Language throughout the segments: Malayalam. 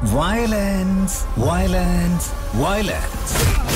Violence, violence, violence.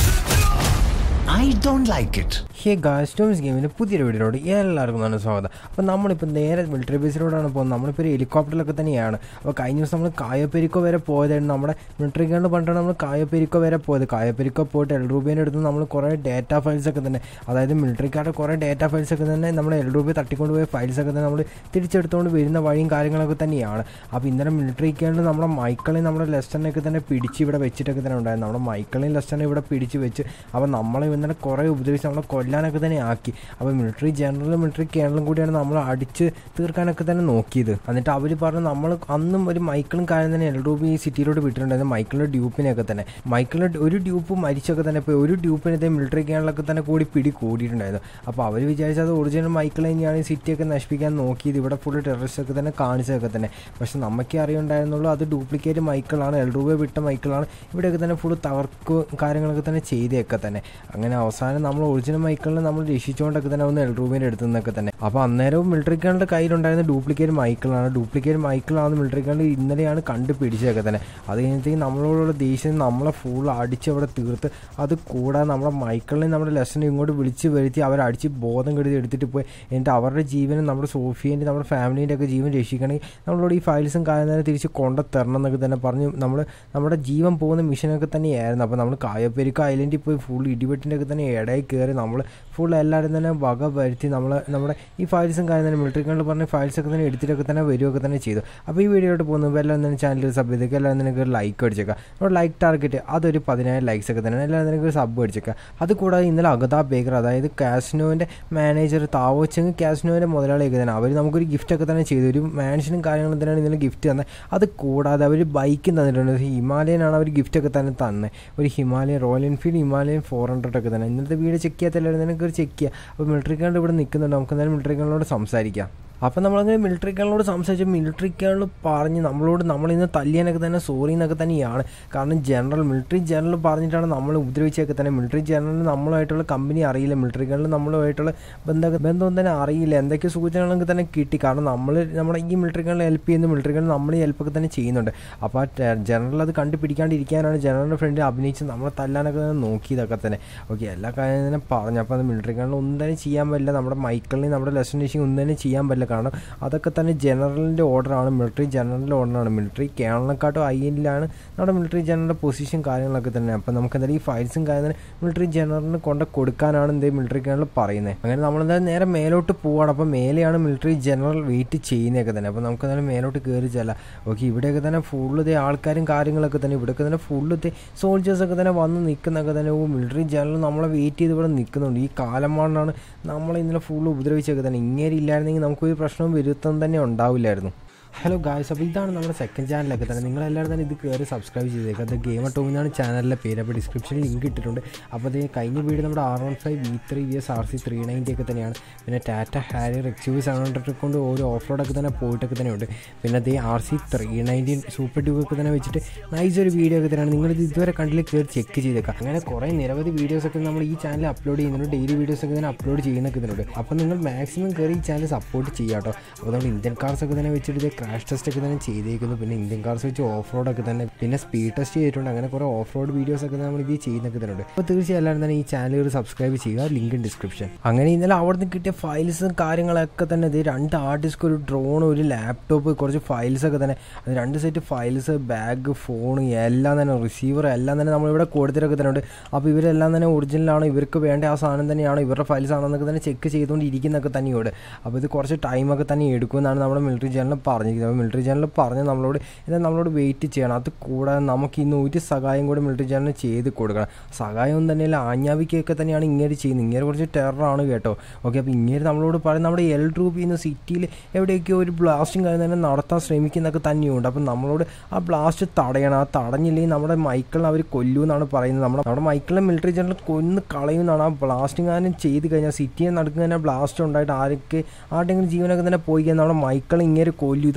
I don't like it. Hey guys Toms ഗെയിമിൻ്റെ പുതിയൊരു വീഡിയോയിലോട് എല്ലാവർക്കും നല്ല സ്വാഗതം അപ്പോൾ നമ്മളിപ്പോൾ നേരെ മിലിറ്ററി ബേസിലോട്ടാണ് പോകുന്നത് നമ്മളിപ്പോൾ ഒരു ഹെലികോപ്റ്ററിലൊക്കെ തന്നെയാണ് അപ്പോൾ കഴിഞ്ഞ ദിവസം നമ്മൾ കായപ്പെരിക്കോ വരെ പോയതായിരുന്നു നമ്മുടെ മിലിറ്ററി ഗ്രാണ്ട് പറഞ്ഞിട്ടാണ് നമ്മൾ കായപ്പെരിക്കോ വരെ പോയത് കായപ്പെരിക്കോ പോയിട്ട് എൽ രൂപേൻ്റെ അടുത്ത് നമ്മൾ കുറേ ഡേറ്റ ഫയൽസ് ഒക്കെ തന്നെ അതായത് മിലിറ്ററിക്കാരുടെ കുറേ ഡേറ്റ ഫയൽസ് ഒക്കെ തന്നെ നമ്മൾ എൽ രൂപ തട്ടിക്കൊണ്ട് പോയ ഫയൽസ് ഒക്കെ തന്നെ നമ്മൾ തിരിച്ചെടുത്തുകൊണ്ട് വരുന്ന വഴിയും കാര്യങ്ങളൊക്കെ തന്നെയാണ് അപ്പോൾ ഇന്നലെ മിലിറ്ററിക്കാണ്ട് നമ്മുടെ മൈക്കിളെയും നമ്മുടെ ലെസ്റ്ററിനെയൊക്കെ തന്നെ പിടിച്ച് ഇവിടെ വെച്ചിട്ടൊക്കെ തന്നെ ഉണ്ടായിരുന്നു നമ്മുടെ മൈക്കിളെയും ലെസ്റ്ററിനെ ഇവിടെ പിടിച്ച് വെച്ച് അപ്പോൾ നമ്മളെ ഇന്നലെ കുറേ ഉപദ്രവിച്ച് നമ്മളെ കൊല്ലാനൊക്കെ തന്നെ ആക്കി അപ്പോൾ മിലിറ്ററി ജനറലും മിലിറ്ററി കേണലും കൂടിയാണ് നമ്മൾ അടിച്ച് തീർക്കാനൊക്കെ തന്നെ നോക്കിയത് എന്നിട്ട് അവർ പറഞ്ഞു നമ്മൾ അന്നും ഒരു മൈക്കിളും കാര്യം തന്നെ എൽ രൂപ ഈ സിറ്റിയിലോട്ട് വിട്ടിട്ടുണ്ടായിരുന്നു മൈക്കിളിൻ്റെ ഡ്യൂപ്പിനെയൊക്കെ തന്നെ മൈക്കിളിൻ്റെ ഒരു ഡ്യൂപ്പ് മരിച്ചൊക്കെ തന്നെ ഇപ്പോൾ ഒരു ഡ്യൂപ്പിനെ മിലിറ്ററി കേണലൊക്കെ തന്നെ കൂടി പിടി കൂടിയിട്ടുണ്ടായിരുന്നു അപ്പോൾ അവർ വിചാരിച്ചത് ഒറിജിനൽ മൈക്കിൾ തന്നെയാണ് ഈ സിറ്റിയൊക്കെ നശിപ്പിക്കാൻ നോക്കിയത് ഇവിടെ ഫുൾ ടെററിസ്റ്റ് ഒക്കെ തന്നെ കാണിച്ചതൊക്കെ തന്നെ പക്ഷെ നമുക്കേ അറിയുണ്ടായിരുന്നുള്ളൂ അത് ഡ്യൂപ്ലിക്കേറ്റ് മൈക്കിളാണ് എൽ രൂപ വിട്ട മൈക്കിളാണ് ഇവിടെയൊക്കെ തന്നെ ഫുൾ തകർക്ക് കാര്യങ്ങളൊക്കെ തന്നെ ചെയ്തേക്കെ തന്നെ അങ്ങനെ അവസാനം നമ്മൾ ഒറിജിനൽ മൈക്കിളിനെ നമ്മൾ രക്ഷിച്ചുകൊണ്ടൊക്കെ തന്നെ ഒന്ന് എൽ രൂപേൻ്റെ അടുത്ത് നിന്നൊക്കെ തന്നെ അപ്പോൾ അന്നേരവും മിലിറ്ററിക്കാരുടെ കയ്യിലുണ്ടായിരുന്ന ഡ്യൂപ്ലിക്കേറ്റ് മൈക്കിളാണ് ഡ്യൂപ്ലിക്കേറ്റ് മൈക്കിളാണ് മിലിറ്ററിക്കാരുടെ ഇന്നലെയാണ് കണ്ടുപിടിച്ചതൊക്കെ തന്നെ അത് കഴിഞ്ഞിട്ട് നമ്മളോടുള്ള ദേഷ്യം നമ്മളെ ഫുൾ അടിച്ച് അവിടെ തീർത്ത് അത് കൂടാതെ നമ്മുടെ മൈക്കിളിനെ നമ്മുടെ ലെസനെ ഇങ്ങോട്ട് വിളിച്ച് വരുത്തി അവരെ അടിച്ച് ബോധം കെടുത്തി എടുത്തിട്ട് പോയി എന്നിട്ട് അവരുടെ ജീവനും നമ്മുടെ സോഫിയൻ്റെ നമ്മുടെ ഫാമിലീൻ്റെ ഒക്കെ ജീവൻ രക്ഷിക്കണമെങ്കിൽ നമ്മളോട് ഈ ഫയൽസും കാര്യം തന്നെ തിരിച്ച് കൊണ്ടു തരണം എന്നൊക്കെ തന്നെ പറഞ്ഞ് നമ്മൾ നമ്മുടെ ജീവൻ പോകുന്ന മിഷനൊക്കെ തന്നെയായിരുന്നു അപ്പോൾ നമ്മൾ കായപ്പെരിക്ക ഐലൻഡിൽ പോയി ഫുൾ ഇടിവെട്ടിൻ്റെ ഒക്കെ തന്നെ ഇടയിൽ കയറി നമ്മൾ ഫുൾ എല്ലാവരും തന്നെ വക വരുത്തി നമ്മൾ നമ്മുടെ ഈ ഫയൽസും കാര്യം തന്നെ മിലിറ്ററി കണ്ട് പറഞ്ഞ ഫയൽസൊക്കെ തന്നെ എടുത്തിട്ടൊക്കെ തന്നെ വരികയൊക്കെ തന്നെ ചെയ്തു അപ്പോൾ ഈ വീഡിയോയിട്ട് പോകുമ്പോൾ എല്ലാം തന്നെ ചാനൽ സബ് ചെയ്തേക്കുക എല്ലാം നിനക്ക് ഒരു ലൈക്ക് അടിച്ചേക്കുക നമ്മുടെ ലൈക്ക് ടാർഗറ്റ് അതൊരു പതിനായിരം ലൈക്സ് ഒക്കെ തന്നെ എല്ലാം നിനക്ക് ഒരു സബ് അടിച്ചേക്കുക അത് കൂടാതെ ഇന്നലെ അഗതാ ബേക്കർ അതായത് കാസ്നോവിൻ്റെ മാനേജർ താവോച്ചെങ് കാസ്നോവിൻ്റെ മുതലാളിയൊക്കെ തന്നെ അവർ നമുക്കൊരു ഗിഫ്റ്റ് ഒക്കെ തന്നെ ചെയ്തു ഒരു മാൻഷനും കാര്യങ്ങളും തന്നെയാണ് ഇന്നലെ ഗിഫ്റ്റ് തന്നത് അത് കൂടാതെ അവർ ബൈക്കും തന്നിട്ടുണ്ട് ഹിമാലയനാണ് അവർ ഗിഫ്റ്റ് ഒക്കെ തന്നെ തന്നെ ഒരു Himalayan Royal Enfield Himalayan four hundred ഒക്കെ തന്നെ ഇന്നത്തെ വീഡിയോ ചെക്ക് ചെയ്യാത്തല്ലായിരുന്നു നിനക്ക് ഒരു ചെക്ക് ചെയ്യുക അപ്പോൾ മിലിറ്ററി കാർഡ് ഇവിടെ നിൽക്കുന്നുണ്ട് നമുക്ക് എന്തായാലും മിലിറ്ററി കാർഡിനോട് സംസാരിക്കാം അപ്പം നമ്മളങ്ങനെ മിലിറ്ററി കാളിനോട് സംസാരിച്ച് മിലിറ്ററി കാളിൽ പറഞ്ഞ് നമ്മളോട് നമ്മളിന്ന് തല്ലിയാനൊക്കെ തന്നെ സോറി എന്നൊക്കെ തന്നെയാണ് കാരണം ജനറൽ മിലിറ്ററി ജനറൽ പറഞ്ഞിട്ടാണ് നമ്മൾ ഉപദ്രവിച്ചൊക്കെ തന്നെ മിലിറ്ററി ജനറൽ നമ്മളുമായിട്ടുള്ള കമ്പനി അറിയില്ല മിലിറ്ററി കാളിൽ നമ്മളുമായിട്ടുള്ള ബന്ധ ബന്ധം തന്നെ അറിയില്ല എന്തൊക്കെ സൂചനകളൊക്കെ തന്നെ കിട്ടി കാരണം നമ്മൾ നമ്മുടെ ഈ മിലിറ്ററി കാളിൽ ഹെൽപ്പ് ചെയ്യുന്ന മിലിറ്ററി കാളിൽ നമ്മൾ ഈ ഹെൽപ്പൊക്കെ തന്നെ ചെയ്യുന്നുണ്ട് അപ്പോൾ ആ ജനറൽ അത് കണ്ടുപിടിക്കാണ്ടിരിക്കാനാണ് ജനറലിൻ്റെ ഫ്രണ്ട് അഭിനയിച്ച് നമ്മളെ തല്ലാനൊക്കെ തന്നെ നോക്കിയതൊക്കെ തന്നെ ഓക്കെ എല്ലാ കാര്യം തന്നെ പറഞ്ഞു അപ്പോൾ അത് മിലിറ്ററി കാളിൽ ഒന്നും തന്നെ ചെയ്യാൻ പറ്റില്ല നമ്മുടെ മൈക്കിളിനെയും നമ്മുടെ ലെസൺ ടീച്ചിങ് ഒന്നും തന്നെ ചെയ്യാൻ പറ്റില്ല കാരണം അതൊക്കെ തന്നെ ജനറലിൻ്റെ ഓർഡറാണ് മിലിറ്ററി ജനറലിൻ്റെ ഓർഡറാണ് മിലിറ്ററി കേരളക്കാട്ടും ഐ എനിലാണ് നമ്മുടെ മിലിറ്ററി ജനറലിൻ്റെ പൊസിഷൻ കാര്യങ്ങളൊക്കെ തന്നെ അപ്പോൾ നമുക്ക് എന്തായാലും ഈ ഫയൽസും കാര്യം മിലിറ്ററി ജനറലിന് കൊണ്ട് കൊടുക്കാനാണ് എന്തേ മിലിറ്ററി കേരളം പറയുന്നത് അങ്ങനെ നമ്മളെന്തായാലും നേരെ മേലോട്ട് പോവാണ് അപ്പോൾ മേലെയാണ് മിലിറ്ററി ജനറൽ വെയിറ്റ് ചെയ്യുന്നതൊക്കെ തന്നെ അപ്പോൾ നമുക്ക് എന്തായാലും മേലോട്ട് കയറി ചെല്ലാം ഓക്കെ ഇവിടെയൊക്കെ തന്നെ ഫുള്ള് ഇതേ ആൾക്കാരും കാര്യങ്ങളൊക്കെ തന്നെ ഇവിടെയൊക്കെ തന്നെ ഫുള്ള് ഇതേ സോൾജേഴ്സൊക്കെ തന്നെ വന്ന് നിൽക്കുന്നൊക്കെ തന്നെ ഓ മിലിറ്ററി ജനറൽ നമ്മളെ വെയിറ്റ് ചെയ്ത് ഇവിടെ നിൽക്കുന്നുണ്ട് ഈ കാലമാണാണ് നമ്മളെ ഇന്നലെ ഫുള്ള് ഉപദ്രവിച്ചൊക്കെ തന്നെ ഇങ്ങനെ ഇല്ലായിരുന്നെങ്കിൽ നമുക്കൊരു പ്രശ്നവും വരുത്തം തന്നെ ഉണ്ടാവില്ലായിരുന്നു ഹലോ ഗായ്സ് അപ്പോൾ ഇതാണ് നമ്മുടെ സെക്കൻഡ് ചാനലൊക്കെ തന്നെ നിങ്ങളെല്ലാവരും തന്നെ ഇത് കയറി സബ്സ്ക്രൈബ് ചെയ്തേക്കുക അത് ഗെയിം ടോമിനാണ് ചാനലിലെ പേര് അപ്പോൾ ഡിസ്ക്രിപ്ഷനിൽ ലിങ്ക് ഇട്ടിട്ടുണ്ട് അപ്പോൾ അത് കഴിഞ്ഞ വീഡിയോ നമ്മുടെ R one five V three V S R C three ninety ഒക്കെ തന്നെയാണ് പിന്നെ Tata Harrier XUV seven hundred കൊണ്ട് ഓരോ ഓഫ് റോഡൊക്കെ തന്നെ പോയിട്ടൊക്കെ തന്നെ ഉണ്ട് പിന്നെ അതേ R C three nineteen super tube ഒക്കെ തന്നെ വെച്ചിട്ട് നൈസ് ഒരു വീഡിയോ ഒക്കെ തന്നെയാണ് നിങ്ങളിത് ഇതുവരെ കണ്ടിൽ കയറി ചെക്ക് ചെയ്തേക്കാം അങ്ങനെ കുറേ നിരവധി വീഡിയോസൊക്കെ നമ്മൾ ഈ ചാനൽ അപ്ലോഡ് ചെയ്യുന്നുണ്ട് ഡെയിലി വീഡിയോസ് ഒക്കെ തന്നെ അപ്ലോഡ് ചെയ്യുന്നൊക്കെ തന്നെ ഉണ്ട് അപ്പോൾ നിങ്ങൾ മാക്സിമം കയറി ഈ ചാനൽ സപ്പോർട്ട് ചെയ്യാം കേട്ടോ അപ്പോൾ നമ്മൾ ഇന്ത്യൻ കാർസ് ഒക്കെ തന്നെ വെച്ചിട്ട് ഇത് ക്രാഷ് ടെസ്റ്റ് ഒക്കെ തന്നെ ചെയ്തേക്കുന്നു പിന്നെ ഇന്ത്യൻ കാർസ് വെച്ച് ഓഫ് റോഡ് ഒക്കെ തന്നെ പിന്നെ സ്പീഡ് ടെസ്റ്റ് ചെയ്തിട്ടുണ്ട് അങ്ങനെ കുറേ ഓഫ് റോഡ് വീഡിയോസ് ഒക്കെ നമ്മൾ ഇത് ചെയ്യുന്നൊക്കെ തന്നെ ഉണ്ട് അപ്പോൾ തീർച്ചയായും എല്ലാവരും തന്നെ ഈ ചാനൽ ഒരു സബ്സ്ക്രൈബ് ചെയ്യുക ലിങ്ക് ഇൻ ഡിസ്ക്രിപ്ഷൻ അങ്ങനെ ഇന്നലെ അവിടെ നിന്ന് കിട്ടിയ ഫയൽസും കാര്യങ്ങളൊക്കെ തന്നെ ഇത് രണ്ട് ആർട്ടിസ്റ്റ് ഒരു ഡ്രോൺ ഒരു ലാപ്ടോപ്പ് കുറച്ച് ഫയൽസ് ഒക്കെ തന്നെ അത് രണ്ട് സെറ്റ് ഫയൽസ് ബാഗ് ഫോൺ എല്ലാം തന്നെ റിസീവർ എല്ലാം തന്നെ നമ്മളിവിടെ കൊടുത്തിട്ടൊക്കെ തന്നെ ഉണ്ട് അപ്പോൾ ഇവരെല്ലാം തന്നെ ഒറിജിനലാണ് ഇവർക്ക് വേണ്ട ആ സാധനം തന്നെയാണ് ഇവരുടെ ഫയൽസ് ആണെന്നൊക്കെ തന്നെ ചെക്ക് ചെയ്തുകൊണ്ടിരിക്കുന്നൊക്കെ തന്നെയുണ്ട് അപ്പോൾ ഇത് കുറച്ച് ടൈമൊക്കെ തന്നെ എടുക്കുമെന്നാണ് നമ്മുടെ മിലിറ്ററി ജനറൽ പറഞ്ഞിരിക്കുന്നത് അപ്പോൾ മിലിറ്ററി ജനറൽ പറഞ്ഞ് നമ്മളോട് എന്നാൽ നമ്മളോട് വെയിറ്റ് ചെയ്യണം അത് കൂടാതെ നമുക്ക് ഇന്ന് ഒരു സഹായം കൂടെ മിലിറ്ററി ജനറൽ ചെയ്ത് കൊടുക്കണം സഹായം തന്നെയല്ല ആഞ്ഞാവിക്കൊക്കെ തന്നെയാണ് ഇങ്ങനെ ചെയ്യുന്നത് ഇങ്ങനെ കുറച്ച് ടെററാണ് കേട്ടോ ഓക്കെ അപ്പോൾ ഇങ്ങനെ നമ്മളോട് പറയും നമ്മുടെ എൽ രൂപയിൽ നിന്ന് സിറ്റിയിൽ എവിടെയൊക്കെയോ ഒരു ബ്ലാസ്റ്റും കാര്യം തന്നെ നടത്താൻ ശ്രമിക്കുന്നതൊക്കെ തന്നെയുണ്ട് അപ്പം നമ്മളോട് ആ ബ്ലാസ്റ്റ് തടയണം ആ തടഞ്ഞില്ലെങ്കിൽ നമ്മുടെ മൈക്കിളിനെ അവർ കൊല്ലൂ എന്നാണ് പറയുന്നത് നമ്മുടെ നമ്മുടെ മൈക്കിളിനെ മിലിറ്ററി ജനറൽ കൊന്ന് കളയുമെന്നാണ് ആ ബ്ലാസ്റ്റിംഗ് കാര്യം ചെയ്ത് കഴിഞ്ഞാൽ സിറ്റിയെ നടക്കുന്ന തന്നെ ബ്ലാസ്റ്റ് ഉണ്ടായിട്ട് ആരൊക്കെ ആരുടെങ്കിലും ജീവനൊക്കെ തന്നെ പോയി കഴിഞ്ഞാൽ നമ്മുടെ മൈക്കിൾ ഇങ്ങനെ കൊല്ലു ഇത്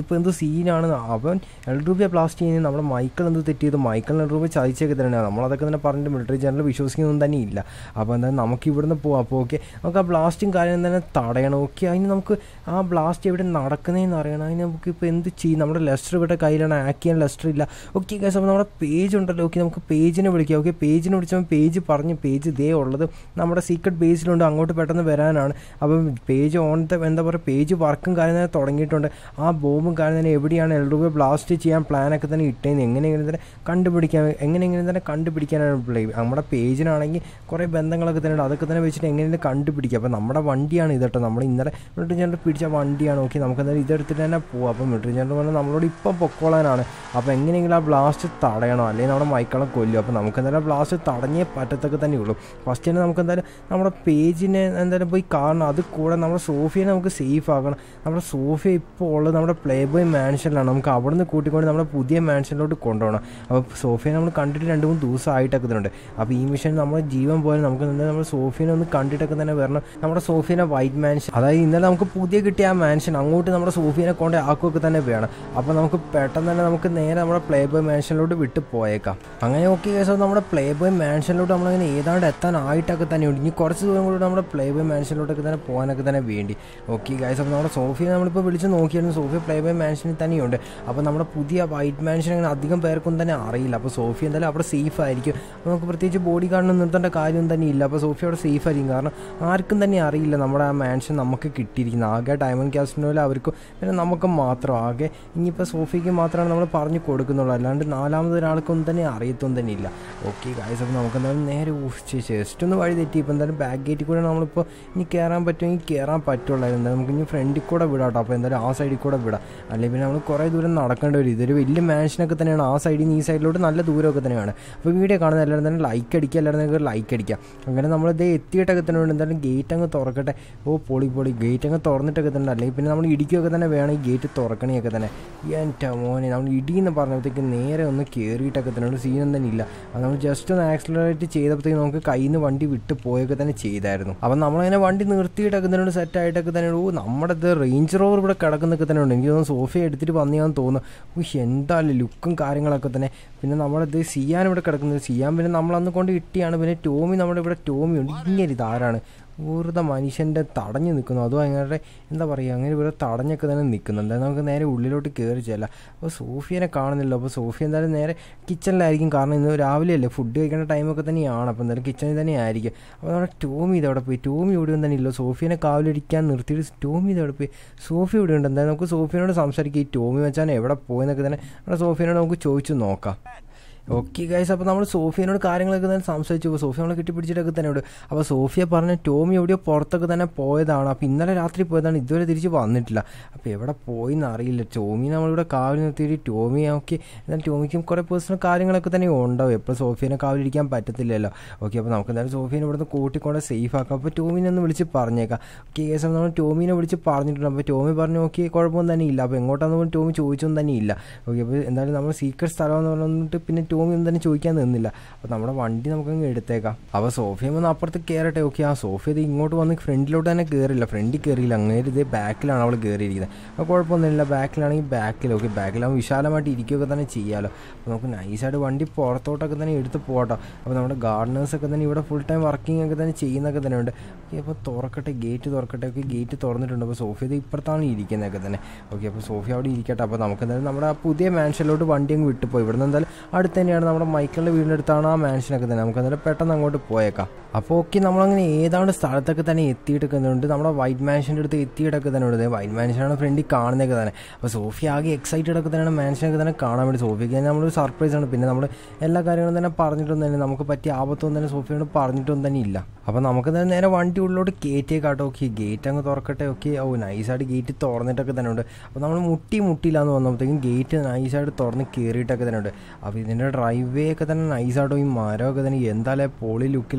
ഇതിപ്പോൾ എന്ത് സീനാണ് അവൻ എൽറൂബിയെ ബ്ലാസ്റ്റ് ചെയ്യുന്നത് നമ്മുടെ മൈക്കിൾ എന്ത് തെറ്റിയത് മൈക്കിൾ എൽറൂബെ ചതിച്ചൊക്കെ തന്നെയാണ് നമ്മളതൊക്കെ തന്നെ പറഞ്ഞിട്ട് മിലിറ്ററി ജനറൽ വിശ്വസിക്കുന്നൊന്നും തന്നെ ഇല്ല അപ്പോൾ എന്തായാലും നമുക്ക് ഇവിടുന്ന് പോവാം അപ്പോൾ ഓക്കെ നമുക്ക് ആ ബ്ലാസ്റ്റും കാര്യം തന്നെ തടയണം ഓക്കെ അതിന് നമുക്ക് ആ ബ്ലാസ്റ്റ് എവിടെ നടക്കുന്നതെന്ന് അറിയണം അതിന് നമുക്ക് ഇപ്പോൾ എന്ത് ചെയ്യും നമ്മുടെ ലെസ്റ്റർ ഇവിടെ കയ്യിലാണ് ആക്ട് ചെയ്യാൻ ലെസ്റ്റർ ഇല്ല ഓക്കെ ഗൈസ് അപ്പോൾ നമ്മുടെ പേജ് ഉണ്ടല്ലോ ഓക്കെ നമുക്ക് പേജിനെ വിളിക്കാം ഓക്കെ പേജിനെ വിളിച്ചപ്പോൾ പേജ് പറഞ്ഞ് പേജ് ഇതേ ഉള്ളത് നമ്മുടെ സീക്രട്ട് ബേസിലുണ്ട് അങ്ങോട്ട് പെട്ടെന്ന് വരാനാണ് അപ്പം പേജ് ഓൺ ദ എന്താ പറയുക പേജ് വർക്കും കാര്യം തന്നെ തുടങ്ങിയിട്ടുണ്ട് ആ ബോംബും കാര്യം തന്നെ എവിടെയാണ് എൽഡുബെ ബ്ലാസ്റ്റ് ചെയ്യാൻ പ്ലാനൊക്കെ തന്നെ ഇട്ടേന്ന് എങ്ങനെയെങ്കിലും തന്നെ കണ്ടുപിടിക്കാൻ എങ്ങനെയെങ്കിലും തന്നെ കണ്ടുപിടിക്കാനാണ് പ്ലേ നമ്മുടെ പേജിനാണെങ്കിൽ കുറേ ബന്ധങ്ങളൊക്കെ തന്നെ ഉണ്ട് അതൊക്കെ തന്നെ വെച്ചിട്ട് എങ്ങനെയും കണ്ടുപിടിക്കുക അപ്പോൾ നമ്മുടെ വണ്ടിയാണ് ഇത് കേട്ടോ നമ്മൾ ഇന്നലെ മിലിറ്ററി ജനറൽ പിടിച്ച വണ്ടിയാണ് ഓക്കെ നമുക്ക് എന്തായാലും ഇതെടുത്തിട്ട് തന്നെ പോവാം അപ്പോൾ മിലിറ്ററി ജനറൽ പറഞ്ഞാൽ നമ്മളോട് ഇപ്പം പൊക്കോളാനാണ് അപ്പോൾ എങ്ങനെയെങ്കിലും ആ ബ്ലാസ്റ്റ് തടയണം അല്ലെങ്കിൽ നമ്മുടെ മൈക്കളെ കൊല്ലും അപ്പോൾ നമുക്ക് എന്തായാലും ബ്ലാസ്റ്റ് തടഞ്ഞേ പറ്റത്തൊക്കെ തന്നെ ഉള്ളൂ ഫസ്റ്റ് തന്നെ നമുക്ക് എന്തായാലും നമ്മുടെ പേജിനെ എന്തായാലും പോയി കാണണം അത് കൂടെ നമ്മുടെ സോഫിയെ നമുക്ക് സേഫ് ആക്കണം നമ്മുടെ സോഫിയ ഇപ്പോൾ ഉള്ളത് നമ്മുടെ പ്ലേ ബോയ് മാൻഷനിലാണ് നമുക്ക് അവിടെ നിന്ന് കൂട്ടിക്കൊണ്ട് നമ്മുടെ പുതിയ മാൻഷനിലോട്ട് കൊണ്ടുപോകണം അപ്പോൾ സോഫിയെ നമ്മൾ കണ്ടിട്ട് രണ്ട് മൂന്ന് ദിവസം ആയിട്ടൊക്കെ തന്നെ ഉണ്ട് അപ്പോൾ ഈ മിഷൻ നമ്മുടെ ജീവൻ പോലെ നമുക്ക് എന്തായാലും നമ്മുടെ സോഫിനെ ഒന്ന് കണ്ടിട്ടൊക്കെ തന്നെ വരണം നമ്മുടെ സോഫിനെ വൈറ്റ് മാൻഷൻ അതായത് ഇന്നലെ നമുക്ക് പുതിയ കിട്ടിയ ആ മാൻഷൻ അങ്ങോട്ട് നമ്മുടെ സോഫിനെ കൊണ്ട് ആക്കുകയൊക്കെ തന്നെ വേണം അപ്പോൾ നമുക്ക് പെട്ടെന്ന് തന്നെ നമുക്ക് നേരെ നമ്മുടെ പ്ലേ ബോയ് മാൻഷനിലോട്ട് വിട്ട് പോയേക്കാം അങ്ങനെ ഓക്കെ കേസ് നമ്മുടെ പ്ലേ ബോയ് മാൻഷനിലോട്ട് നമ്മളങ്ങനെ ഏതാണ്ട് എത്താനായിട്ടൊക്കെ തന്നെ ഉണ്ട് ഇനി കുറച്ച് ദൂരം കൂടി നമ്മുടെ പ്ലേ ബോയ് മാൻഷനിലോട്ടൊക്കെ തന്നെ പോകാനൊക്കെ തന്നെ വേണ്ടി ഓക്കെ ഗൈസ് അപ്പോൾ നമ്മുടെ സോഫിയെ നമ്മളിപ്പോൾ വിളിച്ച് നോക്കിയായിരുന്നു സോഫിയ പ്ലേ ബോയ് മാൻഷനിൽ തന്നെയുണ്ട് അപ്പോൾ നമ്മുടെ പുതിയ വൈറ്റ് മാൻഷൻ അങ്ങനെ അധികം പേർക്കും തന്നെ അറിയില്ല അപ്പോൾ സോഫി എന്തായാലും അവിടെ സേഫ് ആയിരിക്കും അപ്പോൾ നമുക്ക് പ്രത്യേകിച്ച് ബോഡി ഗാർഡിന് നിർത്തേണ്ട കാര്യം തന്നെ ഇല്ല അപ്പോൾ സോഫി അവിടെ സേഫ് ആയിരിക്കും കാരണം ആർക്കും തന്നെ അറിയില്ല നമ്മുടെ ആ മാൻഷൻ നമുക്ക് കിട്ടിയിരിക്കുന്നത് ആകെ ഡയമണ്ട് ക്യാസ്റ്റിനോലെ അവർക്കും പിന്നെ നമുക്ക് മാത്രം ആകെ ഇനിയിപ്പോൾ സോഫിക്ക് മാത്രമാണ് നമ്മൾ പറഞ്ഞു കൊടുക്കുന്നുള്ളൂ അല്ലാണ്ട് നാലാമത് ഒരാൾക്കൊന്നും തന്നെ അറിയത്തൊന്നും തന്നെ ഇല്ല ഓക്കെ ഗായ്സ് അപ്പോൾ നമുക്ക് എന്തായാലും നേരെ ജസ്റ്റ് ഒന്ന് വഴി തെറ്റി ഇപ്പോൾ എന്തായാലും ബാക്ക് ഗേറ്റിൽ കൂടെ നമ്മളിപ്പോൾ ഇനി കയറാൻ പറ്റുമെങ്കിൽ കയറാൻ പറ്റുള്ളായിരുന്നു എന്തായാലും നമുക്ക് ഇനി ഫ്രണ്ടിൽ കൂടെ വിടാം കേട്ടോ അപ്പോൾ എന്തായാലും ആ സൈഡിൽ കൂടെ വിടാം അല്ലെങ്കിൽ പിന്നെ നമ്മൾ കുറേ ദൂരം നടക്കേണ്ടി വരും ഇതൊരു വലിയ മാൻഷനൊക്കെ തന്നെയാണ് ആ സൈഡിൽ നിന്ന് ഈ സൈഡിലോട്ട് നല്ല ദൂരമൊക്കെ തന്നെയാണ് അപ്പോൾ വീഡിയോ കാണുന്ന എല്ലാവരും തന്നെ ലൈക്ക് അടിക്കുക എല്ലാവരും നിങ്ങൾക്ക് ലൈക്ക് അടിക്കുക അങ്ങനെ നമ്മളിത് എത്തിയിട്ടൊക്കെ തന്നെ ഉണ്ട് എന്തായാലും ഗേറ്റ് അങ്ങ് തുറക്കട്ടെ ഓ പൊളി പൊളി ഗേറ്റ് അങ്ങ് തുറന്നിട്ടൊക്കെ തന്നെ അല്ലെങ്കിൽ പിന്നെ നമ്മൾ ഇടിക്കുകയൊക്കെ തന്നെ വേണം ഈ ഗേറ്റ് തുറക്കണയൊക്കെ തന്നെ എൻ്റെ മോനെ നമ്മൾ ഇടിയെന്ന് പറഞ്ഞപ്പോഴത്തേക്ക് നേരെ ഒന്ന് കയറിയിട്ടൊക്കെ തന്നെ ഒരു സീനൊന്നും തന്നെ ഇല്ല അത് നമ്മൾ ജസ്റ്റ് ഒന്ന് ആക്സിലറേറ്റ് ചെയ്തപ്പോഴത്തേക്ക് നമുക്ക് കയ്യിൽ നിന്ന് വണ്ടി വിട്ട് പോയൊക്കെ തന്നെ ചെയ്തായിരുന്നു അപ്പം നമ്മളങ്ങനെ വണ്ടി നിർത്തിയിട്ടൊക്കെ തന്നെ സെറ്റ് ആയിട്ടൊക്കെ തന്നെ ഓ നമ്മുടെ ഇത് റേഞ്ച് റോവർ ഇവിടെ കിടക്കുന്നൊക്കെ തന്നെ ഉണ്ട് എനിക്ക് തോന്നുന്നു സോഫ എടുത്തിട്ട് വന്നിയാന്ന് തോന്നുന്നു ഉയ്യ് എന്തായാലും ലുക്കും കാര്യങ്ങളൊക്കെ തന്നെ പിന്നെ നമ്മുടെ ഇത് സിയാൻ ഇവിടെ കിടക്കുന്നത് സിയാൻ പിന്നെ നമ്മളന്ന് കൊണ്ട് ഇട്ടിയാണ് പിന്നെ ടോമി നമ്മുടെ ഇവിടെ ടോമി ഉണ്ട് ഇങ്ങനെ ഇതാരാണ് വെറുതെ മനുഷ്യൻ്റെ തടഞ്ഞു നിൽക്കുന്നു അതും അങ്ങനെ എന്താ പറയുക അങ്ങനെ ഇവിടെ തടഞ്ഞൊക്കെ തന്നെ നിൽക്കുന്നു എന്തായാലും നമുക്ക് നേരെ ഉള്ളിലോട്ട് കയറി ചെല്ലാം അപ്പോൾ സോഫിയനെ കാണുന്നില്ല അപ്പോൾ സോഫിയ എന്തായാലും നേരെ കിച്ചണിലായിരിക്കും കാരണം ഇന്ന് രാവിലെ അല്ലേ ഫുഡ് കഴിക്കേണ്ട ടൈമൊക്കെ തന്നെയാണ് അപ്പോൾ എന്തായാലും കിച്ചണിൽ തന്നെ ആയിരിക്കും അപ്പോൾ നമ്മുടെ ടോമി ഇതവിടെ പോയി ടോമി ഇവിടെ ഒന്നും തന്നെ ഇല്ല സോഫിയനെ കാവലിരിക്കാൻ നിർത്തിയിട്ട് ടോമി ഇതവിടെ പോയി സോഫി ഇവിടെ ഉണ്ട് എന്തായാലും നമുക്ക് സോഫിയനോട് സംസാരിക്കാം ഈ ടോമി വെച്ചാൽ എവിടെ പോയെന്നൊക്കെ തന്നെ നമ്മുടെ സോഫിയനോട് നമുക്ക് ചോദിച്ചു നോക്കാം ഓക്കെ ഗൈസ് അപ്പോൾ നമ്മൾ സോഫിയനോട് കാര്യങ്ങളൊക്കെ തന്നെ സംസാരിച്ചു അപ്പോൾ സോഫിയ നമ്മളെ കെട്ടിപ്പിടിച്ചിട്ടൊക്കെ തന്നെ ഉണ്ട് അപ്പോൾ സോഫിയ പറഞ്ഞ ടോമി എവിടെയോ പുറത്തൊക്കെ തന്നെ പോയതാണ് അപ്പോൾ ഇന്നലെ രാത്രി പോയതാണ് ഇതുവരെ തിരിച്ച് വന്നിട്ടില്ല അപ്പോൾ എവിടെ പോയി എന്നറിയില്ല ടോമി നമ്മളിവിടെ കാവൽ നിർത്തിയിട്ട് ടോമി ഓക്കെ എന്നാൽ ടോമിക്കും കുറേ പേഴ്സണൽ കാര്യങ്ങളൊക്കെ തന്നെ ഉണ്ടാവും എപ്പോൾ സോഫിയനെ കാവലിരിക്കാൻ പറ്റത്തില്ലല്ലോ ഓക്കെ അപ്പോൾ നമുക്ക് എന്തായാലും സോഫിയനെ ഇവിടുന്ന് കൂട്ടിക്കൊണ്ട് സേഫ് ആക്കാം അപ്പോൾ ടോമിനെ ഒന്ന് വിളിച്ച് പറഞ്ഞേക്കാം ഓക്കെ കേസ് നമ്മൾ ടോമിനെ വിളിച്ച് പറഞ്ഞിട്ടുണ്ട് അപ്പോൾ ടോമി പറഞ്ഞു ഓക്കെ കുഴപ്പമൊന്നും തന്നെ ഇല്ല അപ്പോൾ എങ്ങോട്ടാന്ന് പോലും ടോമി ചോദിച്ചൊന്നും തന്നെ ഇല്ല ഓക്കെ അപ്പോൾ എന്തായാലും നമ്മൾ സീക്രട്ട് സ്ഥലം എന്ന് പറഞ്ഞിട്ട് പിന്നെ ടോമി ഒന്നും തന്നെ ചോദിക്കാൻ നിന്നില്ല അപ്പോൾ നമ്മുടെ വണ്ടി നമുക്കങ്ങ് എടുത്തേക്കാം അപ്പോൾ സോഫിയ വന്ന് അപ്പുറത്ത് കയറട്ടെ ഓക്കെ ആ സോഫിയ ഇത് ഇങ്ങോട്ട് വന്ന് ഫ്രണ്ടിലോട്ട് തന്നെ കയറില്ല ഫ്രണ്ടിൽ കയറിയില്ല അങ്ങനെ ഇതേ ബാക്കിലാണ് അവൾ കയറിയിരിക്കുന്നത് അപ്പോൾ കുഴപ്പമൊന്നുമില്ല ബാക്കിലാണെങ്കിൽ ബാക്കിൽ ഓക്കെ ബാക്കിലാകുമ്പോൾ വിശാലമായിട്ട് ഇരിക്കുകയൊക്കെ തന്നെ ചെയ്യാമല്ലോ അപ്പോൾ നമുക്ക് നൈസായിട്ട് വണ്ടി പുറത്തോട്ടൊക്കെ തന്നെ എടുത്ത് പോകട്ടോ അപ്പോൾ നമ്മുടെ ഗാർഡനേഴ്സൊക്കെ തന്നെ ഇവിടെ ഫുൾ ടൈം വർക്കിംഗ് ഒക്കെ തന്നെ ചെയ്യുന്നൊക്കെ തന്നെ ഉണ്ട് ഓക്കെ അപ്പോൾ തുറക്കട്ടെ ഗേറ്റ് തുറക്കട്ടെ ഓക്കെ ഗേറ്റ് തുറന്നിട്ടുണ്ട് അപ്പോൾ സോഫിയ ഇത് ഇപ്പുറത്താണ് ഇരിക്കുന്നതൊക്കെ തന്നെ ഓക്കെ അപ്പോൾ സോഫിയ അവിടെ ഇരിക്കട്ടെ അപ്പോൾ നമുക്ക് എന്തായാലും നമ്മുടെ ആ പുതിയ മാൻഷനിലോട്ട് വണ്ടി അങ്ങ് വിട്ടുപോയി ഇവിടെ നിന്ന് എന്തായാലും അടുത്ത് തന്നെയാണ് നമ്മുടെ മൈക്കിളിൻ്റെ വീടിൻ്റെ അടുത്താണ് ആ മാൻഷനൊക്കെ തന്നെ നമുക്ക് എന്തായാലും പെട്ടെന്ന് അങ്ങോട്ട് പോയേക്കാം അപ്പോൾ ഓക്കെ നമ്മളങ്ങനെ ഏതാണ്ട് സ്ഥലത്തൊക്കെ തന്നെ എത്തിയിട്ടൊക്കെ ഉണ്ട് നമ്മുടെ വൈറ്റ് മാൻഷൻ്റെ അടുത്ത് എത്തിയിട്ടൊക്കെ തന്നെ ഉണ്ട് വൈറ്റ് മാൻഷനാണ് ഫ്രണ്ടിൽ കാണുന്നതൊക്കെ തന്നെ അപ്പോൾ സോഫിയ ആകെ എക്സൈറ്റഡ് ഒക്കെ തന്നെയാണ് മാൻഷനൊക്കെ തന്നെ കാണാൻ വേണ്ടി സോഫിയക്ക് തന്നെ നമ്മളൊരു സർപ്രൈസ് ആണ് പിന്നെ നമ്മൾ എല്ലാ കാര്യങ്ങളും തന്നെ പറഞ്ഞിട്ടൊന്നും തന്നെ നമുക്ക് പറ്റിയ ആപത്തൊന്നും തന്നെ സോഫിയോട് പറഞ്ഞിട്ടൊന്നും തന്നെ ഇല്ല അപ്പോൾ നമുക്ക് തന്നെ നേരെ വണ്ടി ഉള്ളിലോട്ട് കയറ്റിയേക്കാട്ടോ ഓക്കെ ഗേറ്റ് അങ്ങ് തുറക്കട്ടെ ഓക്കെ ഓ നൈസായിട്ട് ഗേറ്റ് തുറന്നിട്ടൊക്കെ തന്നെ ഉണ്ട് അപ്പോൾ നമ്മൾ മുട്ടി മുട്ടിയില്ലാന്ന് വന്നപ്പോഴത്തേക്കും ഗേറ്റ് നൈസായിട്ട് തുറന്ന് കയറിയിട്ടൊക്കെ തന്നെ ഉണ്ട് അപ്പോൾ ഇതിൻ്റെ ഡ്രൈവ് വേ ഒക്കെ തന്നെ നൈസായിട്ടോ ഈ മരമൊക്കെ തന്നെ എന്തായാലും പോളി ലുക്കിലൊക്കെ തന്നെ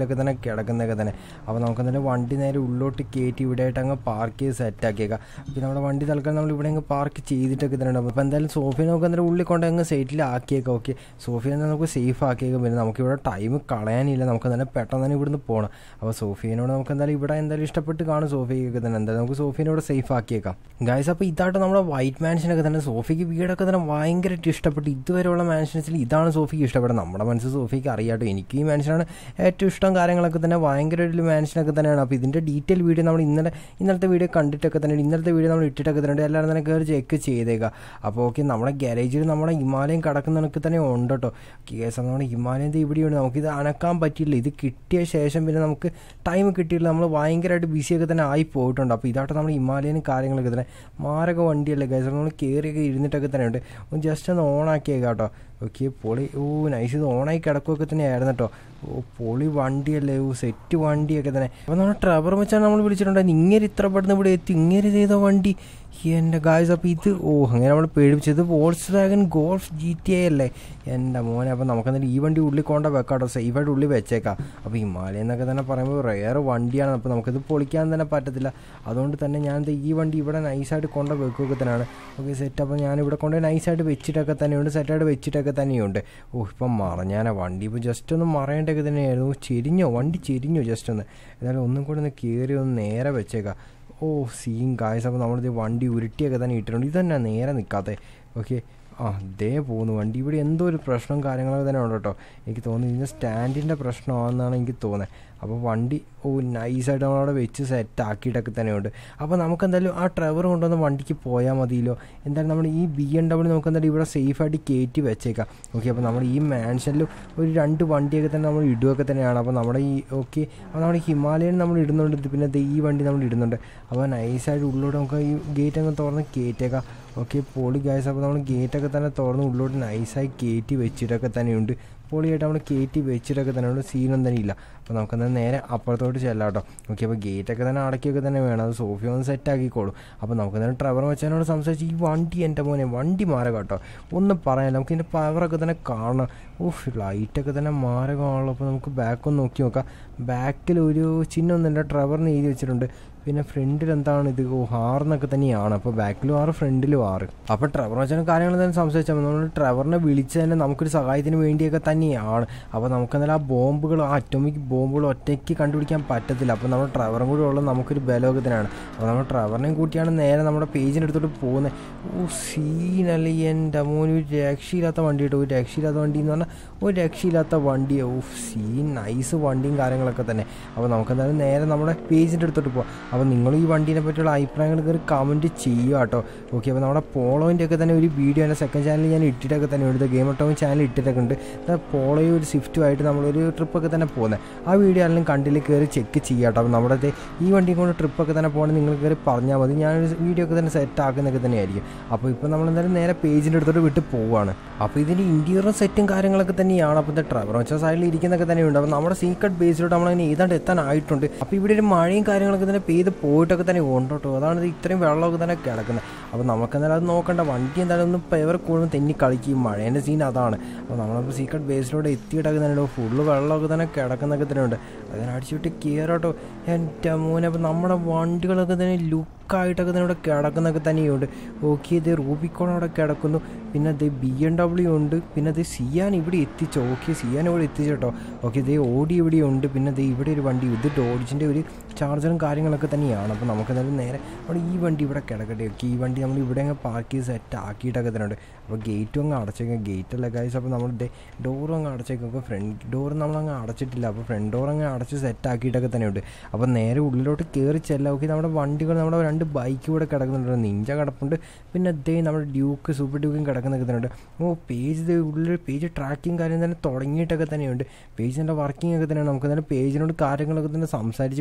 കിടക്കുന്നതൊക്കെ തന്നെ അപ്പോൾ നമുക്ക് എന്തായാലും വണ്ടി നേരെ ഉള്ളോട്ട് കയറ്റി ഇവിടെ ആയിട്ട് അങ്ങ് പാർക്ക് ചെയ്ത് സെറ്റ് ആക്കിയേക്കാം പിന്നെ നമ്മുടെ വണ്ടി തൽക്കാലം നമ്മൾ ഇവിടെ അങ്ങ് പാർക്ക് ചെയ്തിട്ടൊക്കെ തന്നെ ഉണ്ടാവും അപ്പോൾ എന്തായാലും സോഫിയെ നമുക്ക് എന്തായാലും ഉള്ളിൽ കൊണ്ട് അങ്ങ് സൈറ്റിൽ ആക്കിയേക്കാം ഓക്കെ സോഫിയെ നമുക്ക് സേഫ് ആക്കിയേക്കാം പിന്നെ നമുക്ക് ഇവിടെ ടൈം കളയാനില്ല നമുക്ക് എന്തായാലും പെട്ടെന്ന് തന്നെ ഇവിടുന്ന് പോകണം അപ്പോൾ സോഫിയനോട് നമുക്ക് എന്തായാലും ഇവിടെ എന്തായാലും ഇഷ്ടപ്പെട്ട് കാണും സോഫിയൊക്കെ തന്നെ എന്തായാലും നമുക്ക് സോഫിയനോട് സേഫ് ആക്കിയേക്കാം ഗൈസ് അപ്പോൾ ഇതായിട്ട് നമ്മുടെ വൈറ്റ് മാൻഷനൊക്കെ തന്നെ സോഫിക്ക് വീടൊക്കെ തന്നെ ഭയങ്കരമായിട്ട് ഇഷ്ടപ്പെട്ടു ഇതുവരെയുള്ള മാൻഷൻസിൽ ഇതാണ് സോഫിക്ക് ഇഷ്ടപ്പെടുന്നത് നമ്മുടെ മനസ്സ് സോഫിക്ക് അറിയാട്ടോ എനിക്ക് ഈ മാൻഷനാണ് ഏറ്റവും ഇഷ്ടം കാര്യങ്ങളൊക്കെ തന്നെ ഭയങ്കര ഒരു മാൻഷനൊക്കെ തന്നെയാണ് അപ്പോൾ ഇതിൻ്റെ ഡീറ്റെയിൽ വീഡിയോ നമ്മൾ ഇന്നലെ ഇന്നലത്തെ വീഡിയോ കണ്ടിട്ടൊക്കെ തന്നെ ഇന്നലത്തെ വീഡിയോ നമ്മൾ ഇട്ടിട്ടൊക്കെ തന്നെ എല്ലാവരും തന്നെ കയറി ചെക്ക് ചെയ്തേക്കാം അപ്പോൾ ഓക്കെ നമ്മുടെ ഗാരേജിൽ നമ്മുടെ ഹിമാലയം കിടക്കുന്നതൊക്കെ തന്നെ ഉണ്ട് കേട്ടോ കേസ് നമ്മുടെ ഹിമാലയം ഇവിടെയുണ്ട് നമുക്കിത് അനക്കാൻ പറ്റിയില്ല ഇത് കിട്ടിയ ശേഷം പിന്നെ നമുക്ക് ടൈം കിട്ടിയില്ല നമ്മൾ ഭയങ്കരമായിട്ട് ബിസിയൊക്കെ തന്നെ ആയി പോയിട്ടുണ്ട് അപ്പോൾ ഇതായിട്ട് നമ്മൾ ഹിമാലയനും കാര്യങ്ങളൊക്കെ തന്നെ മാരക വണ്ടിയല്ലേ കേസ് നമ്മൾ കയറിയൊക്കെ ഇരുന്നിട്ടൊക്കെ തന്നെ ഉണ്ട് ഒന്ന് ജസ്റ്റ് ഒന്ന് ഓണാക്കിയേക്കാം കേട്ടോ ഓക്കെ പൊളി ഓ നൈസ് ഇത് ഓണായി കിടക്കുകയൊക്കെ തന്നെയായിരുന്നു കേട്ടോ ഓ പൊളി വണ്ടിയല്ലേ ഓ സെറ്റ് വണ്ടിയൊക്കെ തന്നെ അപ്പോൾ നമ്മൾ ട്രവർ വെച്ചാണ് നമ്മൾ വിളിച്ചിട്ടുണ്ടായിരുന്നു ഇങ്ങനെ ഇത്ര പെട്ടെന്ന് ഇവിടെ എത്തി ഇങ്ങനെ ചെയ്ത വണ്ടി എൻ്റെ ഗായ്സ് അപ്പോൾ ഇത് ഓ അങ്ങനെ നമ്മൾ പേടിപ്പിച്ചത് Volkswagen Golf G T I അല്ലേ എൻ്റെ മോനെ അപ്പോൾ നമുക്കെന്തായാലും ഈ വണ്ടി ഉള്ളിൽ കൊണ്ട വെക്കാട്ടോ സേഫായിട്ട് ഉള്ളിൽ വെച്ചേക്കാം അപ്പോൾ ഹിമാലയ എന്നൊക്കെ തന്നെ പറയുമ്പോൾ റെയർ വണ്ടിയാണ് അപ്പോൾ നമുക്കിത് പൊളിക്കാൻ തന്നെ പറ്റത്തില്ല അതുകൊണ്ട് തന്നെ ഞാൻ ദേ ഈ വണ്ടി ഇവിടെ നൈസായിട്ട് കൊണ്ട് വെക്കുകയൊക്കെ തന്നെയാണ് ഓക്കെ സെറ്റ് അപ്പോൾ ഞാൻ ഇവിടെ കൊണ്ട് നൈസായിട്ട് വെച്ചിട്ടൊക്കെ തന്നെയുണ്ട് സെറ്റായിട്ട് വെച്ചിട്ടൊക്കെ തന്നെയുണ്ട് ഓ ഇപ്പം മറഞ്ഞാനാ വണ്ടി ഇപ്പോൾ ജസ്റ്റ് ഒന്ന് മറയേണ്ടൊക്കെ തന്നെയായിരുന്നു ഓ, ചെരിഞ്ഞോ വണ്ടി ചെരിഞ്ഞോ ജസ്റ്റ് ഒന്ന് ഏതായാലും ഒന്നും കൂടെ ഒന്ന് കയറി ഒന്ന് നേരെ വെച്ചേക്കാം ഓ സീൻ ഗായ്സ് അപ്പോൾ നമ്മളിത് വണ്ടി ഉരുട്ടിയൊക്കെ തന്നെ ഇട്ടിട്ടുണ്ട് ഇതന്നെ നേരെ നിൽക്കാതെ ഓക്കെ ആ ദേ പോകുന്നു വണ്ടി ഇവിടെ എന്തോ ഒരു പ്രശ്നം കാര്യങ്ങളൊക്കെ തന്നെ ഉണ്ട് കേട്ടോ എനിക്ക് തോന്നുന്നു ഇതിൻ്റെ സ്റ്റാൻഡിൻ്റെ പ്രശ്നമാണെന്നാണ് എനിക്ക് തോന്നുന്നത് അപ്പോൾ വണ്ടി ഓ നൈസായിട്ട് നമ്മളവിടെ വെച്ച് സെറ്റ് ആക്കിയിട്ടൊക്കെ തന്നെ ഉണ്ട് അപ്പോൾ നമുക്ക് എന്തായാലും ആ ട്രവർ കൊണ്ടുവന്ന് വണ്ടിക്ക് പോയാൽ മതിയല്ലോ എന്തായാലും നമ്മൾ ഈ ബി എം ഡബ്ല്യൂ നമുക്ക് എന്തായാലും ഇവിടെ സേഫായിട്ട് കയറ്റി വെച്ചേക്കാം ഓക്കെ അപ്പോൾ നമ്മൾ ഈ മാൻഷനിൽ ഒരു രണ്ട് വണ്ടിയൊക്കെ തന്നെ നമ്മൾ ഇടുകയൊക്കെ തന്നെയാണ് അപ്പോൾ നമ്മുടെ ഈ ഓക്കെ അപ്പോൾ നമ്മുടെ ഹിമാലയൻ നമ്മൾ ഇടുന്നുണ്ട് പിന്നെ ദേ ഈ വണ്ടി നമ്മൾ ഇടുന്നുണ്ട് അപ്പോൾ നൈസായിട്ട് ഉള്ളിലോട്ട് നമുക്ക് ഈ ഗേറ്റ് അങ്ങ് തുറന്ന് കയറ്റേക്കാം ഓക്കെ പൊളി ഗ്യാസ് അപ്പോൾ നമ്മൾ ഗേറ്റൊക്കെ തന്നെ തുറന്ന് ഉള്ളിലോട്ട് നൈസായി കയറ്റി വെച്ചിട്ടൊക്കെ തന്നെയുണ്ട് പൊളിയായിട്ട് നമ്മൾ കയറ്റി വെച്ചിട്ടൊക്കെ തന്നെ ഉണ്ട് സീനൊന്നും തന്നെ ഇല്ല അപ്പോൾ നമുക്കെന്നാൽ നേരെ അപ്പുറത്തോട്ട് ചെല്ലാം കേട്ടോ ഓക്കെ അപ്പോൾ ഗേറ്റൊക്കെ തന്നെ അടക്കിയൊക്കെ തന്നെ വേണം അത് സോഫി ഒന്ന് സെറ്റ് ആക്കിക്കോളും അപ്പോൾ നമുക്ക് തന്നെ ഡ്രൈവർ വെച്ചതിനോട് സംസാരിച്ച് ഈ വണ്ടി എൻ്റെ മോനെ വണ്ടി മാറുക കേട്ടോ ഒന്നും പറയാനില്ല നമുക്ക് ഇതിൻ്റെ പവറൊക്കെ തന്നെ കാണണം ഓഫ് ലൈറ്റൊക്കെ തന്നെ മാറുകയാണല്ലോ അപ്പോൾ നമുക്ക് ബാക്ക് ഒന്ന് നോക്കി നോക്കാം ബാക്കിൽ ഒരു ചിഹ്നമൊന്നുമില്ല ഡ്രൈവറിന് എഴുതി വെച്ചിട്ടുണ്ട് പിന്നെ ഫ്രണ്ടിൽ എന്താണ് ഇത് ഓ ആറെന്നൊക്കെ തന്നെയാണ് അപ്പോൾ ബാക്കിലും ആറ് ഫ്രണ്ടിലും ആറ് അപ്പോൾ ട്രവർ വെച്ചാൽ കാര്യങ്ങൾ തന്നെ സംസാരിച്ചാൽ മതി നമ്മൾ ട്രവറിനെ വിളിച്ച് തന്നെ നമുക്കൊരു സഹായത്തിന് വേണ്ടിയൊക്കെ തന്നെയാണ് അപ്പോൾ നമുക്കെന്തായാലും ആ ബോംബുകൾ ആ അറ്റോമിക് ബോംബുകൾ ഒറ്റയ്ക്ക് കണ്ടുപിടിക്കാൻ പറ്റത്തില്ല അപ്പോൾ നമ്മൾ ട്രവറും കൂടി ഉള്ളത് നമുക്കൊരു ബലമൊക്കെ തന്നെയാണ് അപ്പോൾ നമ്മൾ ട്രവറിനെയും കൂട്ടിയാണ് നേരെ നമ്മുടെ പേജിൻ്റെ അടുത്തോട്ട് പോകുന്നത് ഓ സീനല്ലേ എൻ്റെ മോന് ഒരു രക്ഷയില്ലാത്ത വണ്ടി കേട്ടോ ഒരു രക്ഷയില്ലാത്ത വണ്ടി എന്ന് പറഞ്ഞാൽ ഒരു രക്ഷയില്ലാത്ത വണ്ടി ഓ സീൻ നൈസ് വണ്ടിയും കാര്യങ്ങളൊക്കെ തന്നെ അപ്പോൾ നമുക്കെന്തായാലും നേരെ നമ്മുടെ പേജിൻ്റെ അടുത്തോട്ട് പോകാം അപ്പോൾ നിങ്ങൾ ഈ വണ്ടീനെ പറ്റിയുള്ള അഭിപ്രായങ്ങൾ കയറി കമൻറ്റ് ചെയ്യുക കേട്ടോ ഓക്കെ അപ്പോൾ നമ്മുടെ പോളോൻ്റെ ഒക്കെ തന്നെ ഒരു വീഡിയോ എൻ്റെ സെക്കൻഡ് ചാനലിൽ ഞാൻ ഇട്ടിട്ടൊക്കെ തന്നെ ഉണ്ട് ഗെയിം ടോം ചാനൽ ഇട്ടിട്ടൊക്കെ ഉണ്ട് പോളോയും ഒരു സ്വിഫ്റ്റുമായിട്ട് നമ്മളൊരു ട്രിപ്പൊക്കെ തന്നെ പോകുന്നത് ആ വീഡിയോ ആണെങ്കിലും കണ്ടിൽ കയറി ചെക്ക് ചെയ്യുക കേട്ടോ അപ്പോൾ നമ്മുടെ ദേ ഈ വണ്ടിയും കൊണ്ട് ട്രിപ്പൊക്കെ തന്നെ പോകണമെങ്കിൽ നിങ്ങൾ കയറി പറഞ്ഞാൽ മതി ഞാനൊരു വീഡിയോ ഒക്കെ തന്നെ സെറ്റ് ആക്കുന്നൊക്കെ തന്നെയായിരിക്കും അപ്പോൾ ഇപ്പോൾ നമ്മൾ എന്തായാലും നേരെ പേജിൻ്റെ അടുത്തോട്ട് വിട്ട് പോവുകയാണ് അപ്പോൾ ഇതിൻ്റെ ഇൻറ്റീരിയർ സെറ്റും കാര്യങ്ങളൊക്കെ തന്നെയാണ് അപ്പോൾ ഇത് ട്രവർ വെച്ച സൈഡിൽ ഇരിക്കുന്നൊക്കെ തന്നെയുണ്ട് അപ്പോൾ നമ്മുടെ സീക്രട്ട് ബേസിലോട്ട് നമ്മളതിന് ഏതാണ്ട് എത്താനായിട്ടുണ്ട് അപ്പോൾ ഇവിടെ ഒരു മഴയും കാര്യങ്ങളൊക്കെ തന്നെ പെയ്ത് പോയിട്ടൊക്കെ തന്നെ ഉണ്ട് കേട്ടോ അതാണ് ഇത് ഇത്രയും വെള്ളമൊക്കെ തന്നെ കിടക്കുന്നത് അപ്പോൾ നമുക്ക് എന്തായാലും അത് നോക്കണ്ട വണ്ടി എന്തായാലും ഒന്ന് പേവർ കൂടുതൽ തെന്നി കളിക്കും മഴേൻ്റെ സീൻ അതാണ് അപ്പോൾ നമ്മളിപ്പോൾ സീക്രട്ട് ബേസിലോട്ട് എത്തിയിട്ടൊക്കെ തന്നെ ഉണ്ട് ഫുള്ള് വെള്ളമൊക്കെ തന്നെ കിടക്കുന്നൊക്കെ തന്നെ ഉണ്ട് അതിനെ അടിച്ചിട്ട് കയറോട്ടോ എൻ്റെ മോനെ അപ്പോൾ നമ്മുടെ വണ്ടികളൊക്കെ തന്നെ ലുക്കായിട്ടൊക്കെ തന്നെ ഇവിടെ കിടക്കുന്നൊക്കെ തന്നെയുണ്ട് ഓക്കെ ഇത് റൂബിക്കോൺ അവിടെ കിടക്കുന്നു പിന്നെ ഇത് ബി എം ഡബ്ല്യു ഉണ്ട് പിന്നെ ഇത് സിയാൻ ഇവിടെ എത്തിച്ചു ഓക്കെ സിയാൻ ഇവിടെ എത്തിച്ചു കേട്ടോ ഓക്കെ ഇത് ഓടി ഇവിടെ ഉണ്ട് പിന്നെ ഇത് ഇവിടെ ഒരു വണ്ടി ഇത് ഡോഡ്ജിൻ്റെ ഒരു ചാർജറും കാര്യങ്ങളൊക്കെ തന്നെയാണ് അപ്പോൾ നമുക്ക് എന്തായാലും നേരെ അവിടെ ഈ വണ്ടി ഇവിടെ കിടക്കട്ടെ ഓക്കെ ഈ വണ്ടി നമ്മൾ ഇവിടെ അങ്ങ് പാർക്ക് ചെയ്ത് സെറ്റ് ആക്കിയിട്ടൊക്കെ തന്നെ ഉണ്ട് അപ്പോൾ ഗേറ്റും അങ്ങ് അടച്ചേക്കാം ഗേറ്റ് അല്ല ഗൈസ് അപ്പോൾ നമ്മൾ ഡോറും അങ്ങ് അടച്ചേക്കും അപ്പോൾ ഫ്രണ്ട് ഡോർ നമ്മൾ അങ്ങ് അടച്ചിട്ടില്ല അപ്പോൾ ഫ്രണ്ട് ഡോർ അങ്ങ് അടച്ച് സെറ്റ് ആക്കിയിട്ടൊക്കെ തന്നെ ഉണ്ട് അപ്പോൾ നേരെ ഉള്ളിലോട്ട് കയറി ചെല്ലാം ഓക്കെ നമ്മുടെ വണ്ടികൾ നമ്മുടെ രണ്ട് ബൈക്ക് ഇവിടെ കിടക്കുന്നുണ്ട് നിഞ്ച കിടപ്പുണ്ട് പിന്നെ അതേ നമ്മുടെ ഡ്യൂക്ക് സൂപ്പർ ഡ്യൂക്കും കിടക്കുന്നൊക്കെ തന്നെ ഉണ്ട് ഓ പേജ് ഇത് ഉള്ളിൽ പേജ് ട്രാക്കിങ് കാര്യം തന്നെ തുടങ്ങിയിട്ടൊക്കെ തന്നെയുണ്ട് പേജിൻ്റെ വർക്കിംഗ് ഒക്കെ തന്നെയാണ് നമുക്ക് തന്നെ പേജിനോട് കാര്യങ്ങളൊക്കെ തന്നെ സംസാരിച്ച് പേജിൻ്റെ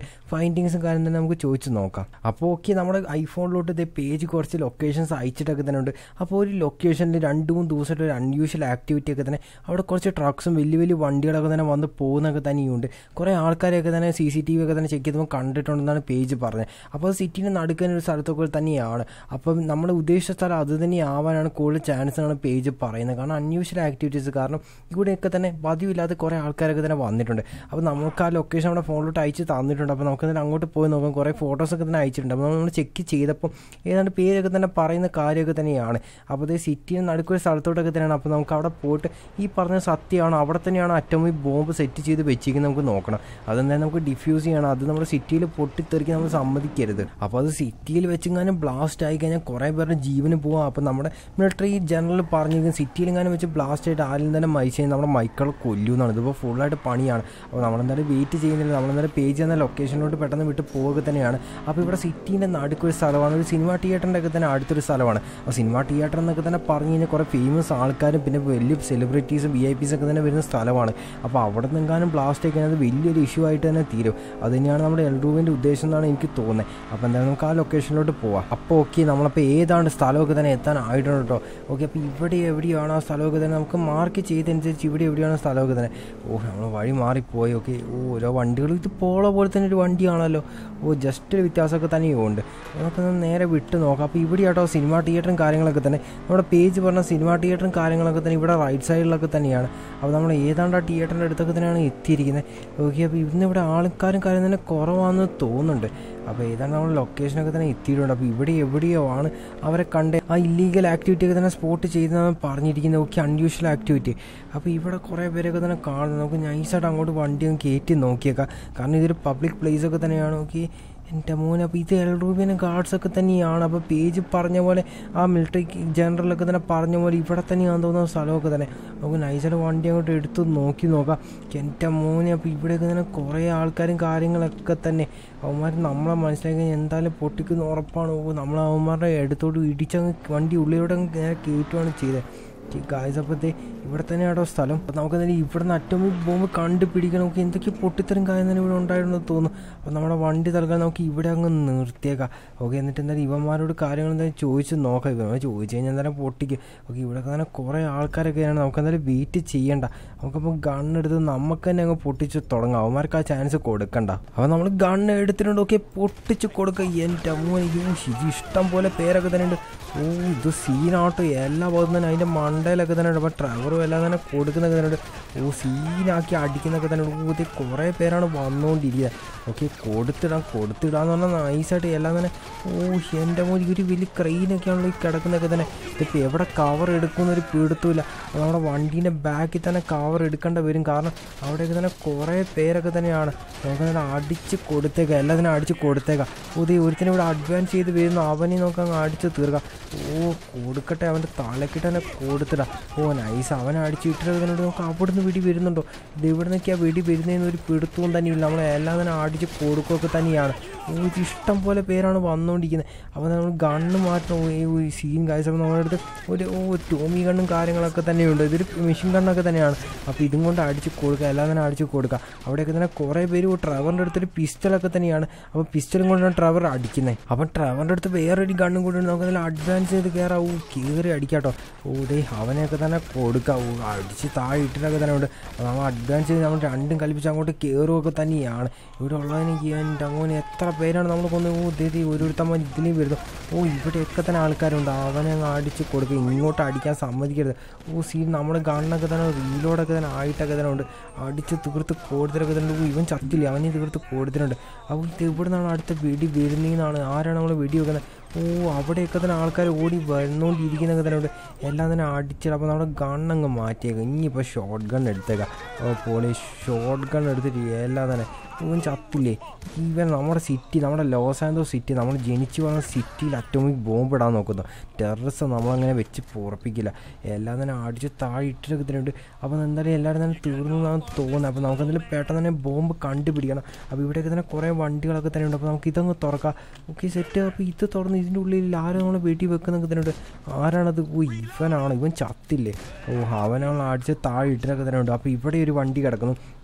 ഫൈൻഡിങ്സും കാര്യം തന്നെ നമുക്ക് ചോദിച്ചു നോക്കാം അപ്പോൾ ഓക്കെ നമ്മുടെ ഐഫോണിലോട്ട് ഇതേ പേജ് കുറച്ച് ലൊക്കേഷൻസ് അയച്ചിട്ടൊക്കെ തന്നെ ഉണ്ട് അപ്പോൾ ഒരു ലൊക്കേഷനിൽ രണ്ട് മൂന്ന് ദിവസമായിട്ട് ഒരു അൺയൂഷ്വൽ ആക്ടിവിറ്റി ഒക്കെ തന്നെ അവിടെ കുറച്ച് ട്രക്സും വലിയ വലിയ വണ്ടികളൊക്കെ തന്നെ വന്ന് പോകുന്നൊക്കെ തന്നെയുണ്ട് കുറേ ആൾക്കാരെയൊക്കെ തന്നെ സി സി ടി വി ഒക്കെ തന്നെ ചെക്ക് ചെയ്തപ്പോൾ കണ്ടിട്ടുണ്ടെന്നാണ് പേജ് പറഞ്ഞത് അപ്പോൾ സിറ്റിൻ്റെ നടുക്കുന്ന ഒരു സ്ഥലത്തൊക്കെ തന്നെയാണ് അപ്പം നമ്മൾ ഉദ്ദേശിച്ച സ്ഥലം അത് തന്നെ ആവാനാണ് കൂടുതൽ ചാൻസ് ആണ് പേജ് പറയുന്നത് കാരണം അൺയൂഷ്വൽ ആക്ടിവിറ്റീസ് കാരണം ഇവിടെയൊക്കെ തന്നെ പതിവില്ലാതെ കുറേ ആൾക്കാരൊക്കെ തന്നെ വന്നിട്ടുണ്ട് അപ്പോൾ നമുക്ക് ആ ലൊക്കേഷൻ നമ്മുടെ ഫോണിലോട്ട് അയച്ച് തന്നിട്ടുണ്ട് അപ്പോൾ നമുക്ക് തന്നെ അങ്ങോട്ട് പോയി നോക്കാം കുറേ ഫോട്ടോസൊക്കെ തന്നെ അയച്ചിട്ടുണ്ട് അപ്പോൾ നമ്മൾ ചെക്ക് ചെയ്തപ്പോൾ ഏതാണ്ട് പേരൊക്കെ തന്നെ പറയുന്ന കാര്യമൊക്കെ തന്നെയാണ് അപ്പോൾ ഇത് സിറ്റിയിൽ നടുക്കൊരു സ്ഥലത്തോട്ടൊക്കെ തന്നെയാണ് അപ്പോൾ നമുക്ക് അവിടെ പോയിട്ട് ഈ പറഞ്ഞ സത്യമാണോ അവിടെ തന്നെയാണ് അറ്റോമിക് ബോംബ് സെറ്റ് ചെയ്ത് വെച്ചിരിക്കുന്നത് നമുക്ക് നോക്കണം അതെന്തായാലും നമുക്ക് ഡിഫ്യൂസ് ചെയ്യണം അത് നമ്മുടെ സിറ്റിയിൽ പൊട്ടിത്തെറിക്കാൻ നമ്മൾ സമ്മതിക്കരുത് അപ്പോൾ അത് സിറ്റിയിൽ വെച്ചെങ്ങാനും ബ്ലാസ്റ്റ് ആയി കഴിഞ്ഞാൽ കുറേ പേരുടെ ജീവന് പോവാം അപ്പോൾ നമ്മുടെ മിലിറ്ററി ജനറൽ പറഞ്ഞിരിക്കുന്നത് സിറ്റിയിലെങ്ങാനും വെച്ച് ബ്ലാസ്റ്റ് ആയിട്ട് ആരും തന്നെ മരിച്ചു കഴിഞ്ഞാൽ നമ്മുടെ മൈക്കളെ കൊല്ലുമെന്നാണ് ഇതിപ്പോൾ ഫുള്ളായിട്ട് പണിയാണ് അപ്പോൾ നമ്മളെന്തായാലും വെയിറ്റ് ചെയ്യുന്നില്ല നമ്മളെന്തായാലും പേജ് എന്ന ലൊക്കേഷനിലോട്ട് പെട്ടെന്ന് വിട്ട് പോവുക തന്നെയാണ് അപ്പോൾ ഇവിടെ സിറ്റീൻ്റെ നടുക്കൊരു സ്ഥലമാണ് ഒരു സിനിമ തിയേറ്ററിൻ്റെ ഒക്കെ തന്നെ അടുത്തൊരു സ്ഥലമാണ് അപ്പോൾ സിനിമ തിയേറ്റർ എന്നൊക്കെ തന്നെ പറഞ്ഞു കഴിഞ്ഞാൽ കുറേ ഫേമസ് ആൾക്കാരും പിന്നെ വലിയ സെലിബ്രിറ്റീസും വി ഐ പീസ് ഒക്കെ തന്നെ വരുന്ന സ്ഥലമാണ് അപ്പോൾ അവിടെ നിന്നെങ്ങാനും ബ്ലാസ്റ്റ് ഒക്കെ അത് വലിയൊരു ഇഷ്യൂ ആയിട്ട് തന്നെ തീരും അത് തന്നെയാണ് നമ്മുടെ എൽഡ്രൂവിൻ്റെ ഉദ്ദേശം എന്നാണ് എനിക്ക് തോന്നുന്നത് അപ്പോൾ എന്തായാലും നമുക്ക് ആ ലൊക്കേഷനിലോട്ട് പോവാം അപ്പോൾ ഓക്കെ നമ്മളപ്പോൾ ഏതാണ്ട് സ്ഥലമൊക്കെ തന്നെ എത്താനായിട്ടുണ്ട് കേട്ടോ ഓക്കെ അപ്പോൾ ഇവിടെ എവിടെയാണ് ആ സ്ഥലമൊക്കെ തന്നെ നമുക്ക് മാർക്ക് ചെയ്തനുസരിച്ച് ഇവിടെ എവിടെയാണ് സ്ഥലമൊക്കെ തന്നെ ഓ നമ്മൾ വഴി മാറിപ്പോയി ഓക്കെ ഓ ഓരോ വണ്ടികൾ ഇത് പോളോ പോലെ തന്നെ ഒരു വണ്ടിയാണല്ലോ ഓ ജസ്റ്റ് ഒരു വ്യത്യാസമൊക്കെ തന്നെയും ഉണ്ട് നമുക്കൊന്ന് നേരെ വിട്ട് നോക്കാം അപ്പോൾ ഇവിടെ ആട്ടോ സിനിമ തിയേറ്ററും കാര്യങ്ങളൊക്കെ തന്നെ നമ്മുടെ പേജ് പറഞ്ഞ സിനിമ തിയേറ്ററും കാര്യങ്ങളൊക്കെ തന്നെ ഇവിടെ റൈറ്റ് സൈഡിലൊക്കെ തന്നെയാണ് അപ്പോൾ നമ്മൾ ഏതാണ്ട് ആ തിയേറ്ററിൻ്റെ അടുത്തൊക്കെ തന്നെയാണ് എത്തിയിരിക്കുന്നത് ഓക്കെ അപ്പോൾ ഇന്ന് ഇവിടെ ആൾക്കാരും കാര്യം തന്നെ കുറവാണെന്ന് തോന്നുന്നുണ്ട് അപ്പോൾ ഏതാണ്ട് നമ്മൾ ലൊക്കേഷനൊക്കെ തന്നെ എത്തിയിട്ടുണ്ട് അപ്പോൾ ഇവിടെ എവിടെയോ ആണ് അവരെ കണ്ട് ആ ഇല്ലീഗൽ ആക്ടിവിറ്റി ഒക്കെ തന്നെ സ്പോട്ട് ചെയ്തെന്നാണ് പറഞ്ഞിരിക്കുന്നത് ഓക്കെ അൺയൂഷ്വൽ ആക്ടിവിറ്റി അപ്പോൾ ഇവിടെ കുറേ പേരൊക്കെ തന്നെ കാണുന്നു നമുക്ക് നൈസായിട്ട് അങ്ങോട്ട് വണ്ടി ഒന്ന് കയറ്റി നോക്കിയേക്കാം കാരണം ഇതൊരു പബ്ലിക് പ്ലേസ് ഒക്കെ തന്നെയാണ് ഓക്കെ എൻ്റെ മോനെ അപ്പോൾ ഇത് എൽ റൂബിയനും ഗാർഡ്സൊക്കെ തന്നെയാണ് അപ്പോൾ പേജ് പറഞ്ഞ പോലെ ആ മിലിറ്ററി ജനറലൊക്കെ തന്നെ പറഞ്ഞ പോലെ ഇവിടെ തന്നെയാണെന്ന് തോന്നുന്ന സ്ഥലമൊക്കെ തന്നെ നമുക്ക് നൈസായിട്ട് വണ്ടി അങ്ങോട്ട് എടുത്ത് നോക്കി നോക്കാം എൻ്റെ മോനെ അപ്പോൾ ഇവിടെയൊക്കെ തന്നെ കുറേ ആൾക്കാരും കാര്യങ്ങളൊക്കെ തന്നെ അവന്മാർ നമ്മളെ മനസ്സിലാക്കി എന്തായാലും പൊട്ടിക്കുന്ന ഉറപ്പാണ് ഓ നമ്മൾ അവന്മാരുടെ അടുത്തോട്ട് ഇടിച്ചങ്ങ് വണ്ടി ഉള്ളിലൂടെ അങ്ങ് നേരെ കയറ്റുകയാണ് ചെയ്തത് ഗായ്സ് അപ്പോഴത്തെ ഇവിടെ തന്നെയാണോ സ്ഥലം അപ്പോൾ നമുക്ക് എന്തായാലും ഇവിടെ നിന്ന് അറ്റോമിക് ബോംബ് കണ്ടുപിടിക്കണം നമുക്ക് എന്തൊക്കെ പൊട്ടിത്തരം കാര്യം തന്നെ ഇവിടെ ഉണ്ടായിരുന്നു തോന്നുന്നു അപ്പോൾ നമ്മുടെ വണ്ടി തൽക്കാലം നമുക്ക് ഇവിടെ അങ്ങ് നിർത്തിയേക്കാം ഓക്കെ എന്നിട്ട് എന്തായാലും ഇവന്മാരോട് കാര്യങ്ങൾ എന്തായാലും ചോദിച്ച് നോക്കാം ഇവന്മാർ ചോദിച്ചു കഴിഞ്ഞാൽ എന്തായാലും പൊട്ടിക്കും ഓക്കെ ഇവിടെ തന്നെ കുറേ ആൾക്കാരൊക്കെയാണ് നമുക്ക് എന്തായാലും വെയിറ്റ് ചെയ്യണ്ട നമുക്കപ്പോൾ ഗണ്ണെടുത്ത് നമുക്ക് തന്നെ അങ്ങ് പൊട്ടിച്ച് തുടങ്ങാം അവന്മാർക്ക് ആ ചാൻസ് കൊടുക്കണ്ട അപ്പോൾ നമ്മൾ ഗണ്ണ് എടുത്തിട്ടുണ്ട് ഓക്കെ പൊട്ടിച്ച് കൊടുക്കുക എൻ്റെ അമ്മ ഇത് ഇഷ്ടം പോലെ പേരൊക്കെ തന്നെ ഉണ്ട് ഓ ഇത് സീനാട്ടോ എല്ലാ ഭാഗത്തും തന്നെ അതിൻ്റെ മണ്ടയിലൊക്കെ തന്നെ ഉണ്ട് അപ്പോൾ ട്രവറും എല്ലാം തന്നെ കൊടുക്കുന്നൊക്കെ തന്നെ ഉണ്ട് ഓ സീനാക്കി അടിക്കുന്നൊക്കെ തന്നെ ഉണ്ട് ഓ ഇത് കുറേ പേരാണ് വന്നുകൊണ്ടിരിക്കുന്നത് ഓക്കെ കൊടുത്തിടാം കൊടുത്തിടാന്ന് പറഞ്ഞാൽ നൈസായിട്ട് എല്ലാം തന്നെ ഓ എൻ്റെ മോദി ഒരു വലിയ ക്രെയിനൊക്കെയാണല്ലോ ഈ കിടക്കുന്നതൊക്കെ തന്നെ ഇതിപ്പോൾ എവിടെ കവർ എടുക്കുന്നൊരു പിടുത്തമില്ല അപ്പോൾ നമ്മുടെ വണ്ടീൻ്റെ ബാക്കിൽ തന്നെ കവർ എടുക്കേണ്ട വരും കാരണം അവിടെയൊക്കെ തന്നെ കുറേ പേരൊക്കെ തന്നെയാണ് നമുക്ക് തന്നെ അടിച്ച് കൊടുത്തേക്കാം എല്ലാത്തിനും അടിച്ച് കൊടുത്തേക്കാം ഓ ദേ ഒരുത്തിനെ ഇവിടെ അഡ്വാൻസ് ചെയ്ത് വരുന്നു അവനെ നമുക്ക് അങ്ങ് അടിച്ച് തീർക്കാം ഓ കൊടുക്കട്ടെ അവൻ്റെ തലക്കിട്ട് തന്നെ കൊടുത്തിടാം ഓ നൈസ് അവനെ അടിച്ച് ഇട്ടിട്ട് നമുക്ക് അവിടുന്ന് വെടി വരുന്നുണ്ടോ ഇത് ഇവിടെ നിന്നൊക്കെയാണ് വെടി വരുന്നതെന്ന് ഒരു പിടുത്തവും തന്നെയില്ല നമ്മൾ എല്ലാം തന്നെ അടിച്ച് കൊടുക്കുകയൊക്കെ തന്നെയാണ് ഓ ഇത് ഇഷ്ടം പോലെ പേരാണ് വന്നുകൊണ്ടിരിക്കുന്നത് അപ്പോൾ നമ്മൾ ഗണ്ണ് മാറ്റണം ഓ ഈ സീൻ കാഴ്ച നമ്മുടെ അടുത്ത് ഒരു ഓ ടോമി ഗണ്ണും കാര്യങ്ങളൊക്കെ തന്നെയുണ്ട് ഇതൊരു മെഷീൻ ഗണ്ണൊക്കെ തന്നെയാണ് അപ്പോൾ ഇതും കൊണ്ട് അടിച്ച് കൊടുക്കുക എല്ലാം തന്നെ അടിച്ച് കൊടുക്കുക അവിടെയൊക്കെ തന്നെ കുറേ പേര് ട്രവറിൻ്റെ അടുത്തൊരു പിസ്റ്റലൊക്കെ തന്നെയാണ് അപ്പോൾ പിസ്റ്റലും കൊണ്ടാണ് ട്രവർ അടിക്കുന്നത് അപ്പം ട്രവറിൻ്റെ അടുത്ത് വേറൊരു ഗണ്ണും കൂടി ഉണ്ട് നമുക്ക് അതിൽ അഡ്വാൻസ് ചെയ്ത് കയറാം ഓ കയറി അടിക്കാട്ടോ ഓ ദേ അവനെയൊക്കെ തന്നെ കൊടുക്കാം ഓ അടിച്ച് താഴെ ഇട്ടിട്ടൊക്കെ തന്നെ ഉണ്ട് അപ്പോൾ നമ്മൾ അഡ്വാൻസ് ചെയ്ത് നമ്മൾ രണ്ടും കൽപ്പിച്ച് അങ്ങോട്ട് കയറുകയൊക്കെ തന്നെയാണ് ഇവിടെ ഉള്ളതിന് എൻ്റെ അങ്ങനെ എത്ര പേരാണ് നമ്മൾ കൊന്ന് ഓ ദേ ദേ ഓരോരുത്തമ്മ ഇതിലും വരുന്നു ഓ ഇവിടെയൊക്കെ തന്നെ ആൾക്കാരുണ്ട് അവനെ അങ്ങ് അടിച്ച് കൊടുക്കുക ഇങ്ങോട്ട് അടിക്കാൻ സമ്മതിക്കരുത് ഓ സീ നമ്മുടെ ഗണ്ണൊക്കെ തന്നെ റീലോഡൊക്കെ തന്നെ ആയിട്ടൊക്കെ തന്നെ ഉണ്ട് അടിച്ച് തീർത്ത് കൊടുത്തിട്ടൊക്കെ തന്നെ ഓ ഇവൻ ചത്തില്ല അവനെ തീർത്ത് കൊടുത്തിട്ടുണ്ട് അപ്പോൾ ഇത് ഇവിടെ നിന്നാണ് അടുത്ത വെടി വരുന്നതെന്നാണ് ആരാണ് നമ്മൾ വെടി വെക്കുന്നത് ഓ അവിടെയൊക്കെ തന്നെ ആൾക്കാർ ഓടി വരുന്നോണ്ടിരിക്കുന്നൊക്കെ തന്നെ ഉണ്ട് എല്ലാം തന്നെ അടിച്ചിട്ട് അപ്പോൾ നമ്മുടെ ഗണ്ണങ്ങ് മാറ്റിയേക്കാം ഇനിയിപ്പോൾ ഷോർട്ട് ഗൺ എടുത്തേക്കാം ഓ പോളി ഷോർട്ട് ഗൺ എടുത്തിട്ട് എല്ലാം തന്നെ ഇവൻ ചത്തില്ലേ ഇവൻ നമ്മുടെ സിറ്റി നമ്മുടെ ലോസ് ആൻഡോ സിറ്റി നമ്മൾ ജനിച്ചു വളർന്ന സിറ്റിയിൽ അറ്റോമിക് ബോംബ് ഇടാൻ നോക്കുന്നു ടെററിസം നമ്മളങ്ങനെ വെച്ച് പുറപ്പിക്കില്ല എല്ലാം തന്നെ അടിച്ച് താഴെ ഇട്ടിട്ടൊക്കെ തന്നെയുണ്ട് അപ്പോൾ എന്തായാലും എല്ലാവരും തന്നെ തീർന്നു എന്നാണ് തോന്നുന്നത് അപ്പോൾ നമുക്ക് എന്തായാലും പെട്ടെന്ന് തന്നെ ബോംബ് കണ്ടുപിടിക്കണം അപ്പോൾ ഇവിടെയൊക്കെ തന്നെ കുറേ വണ്ടികളൊക്കെ തന്നെ ഉണ്ട് അപ്പോൾ നമുക്ക് ഇതങ്ങ് തുറക്കാം ഓക്കെ സെറ്റ് അപ്പോൾ ഇത് തുറന്ന് ഇതിൻ്റെ ഉള്ളിൽ ആരും നമ്മൾ വീട്ടിൽ വെക്കുന്നൊക്കെ തന്നെ ഉണ്ട് ആരാണത് ഓ ഇവനാണ് ഇവൻ ചത്തില്ലേ ഓ അവനാണ് അടിച്ച് താഴെ ഇട്ടിട്ടൊക്കെ തന്നെ ഉണ്ട് അപ്പോൾ ഇവിടെ ഒരു വണ്ടി കിടക്കുന്നു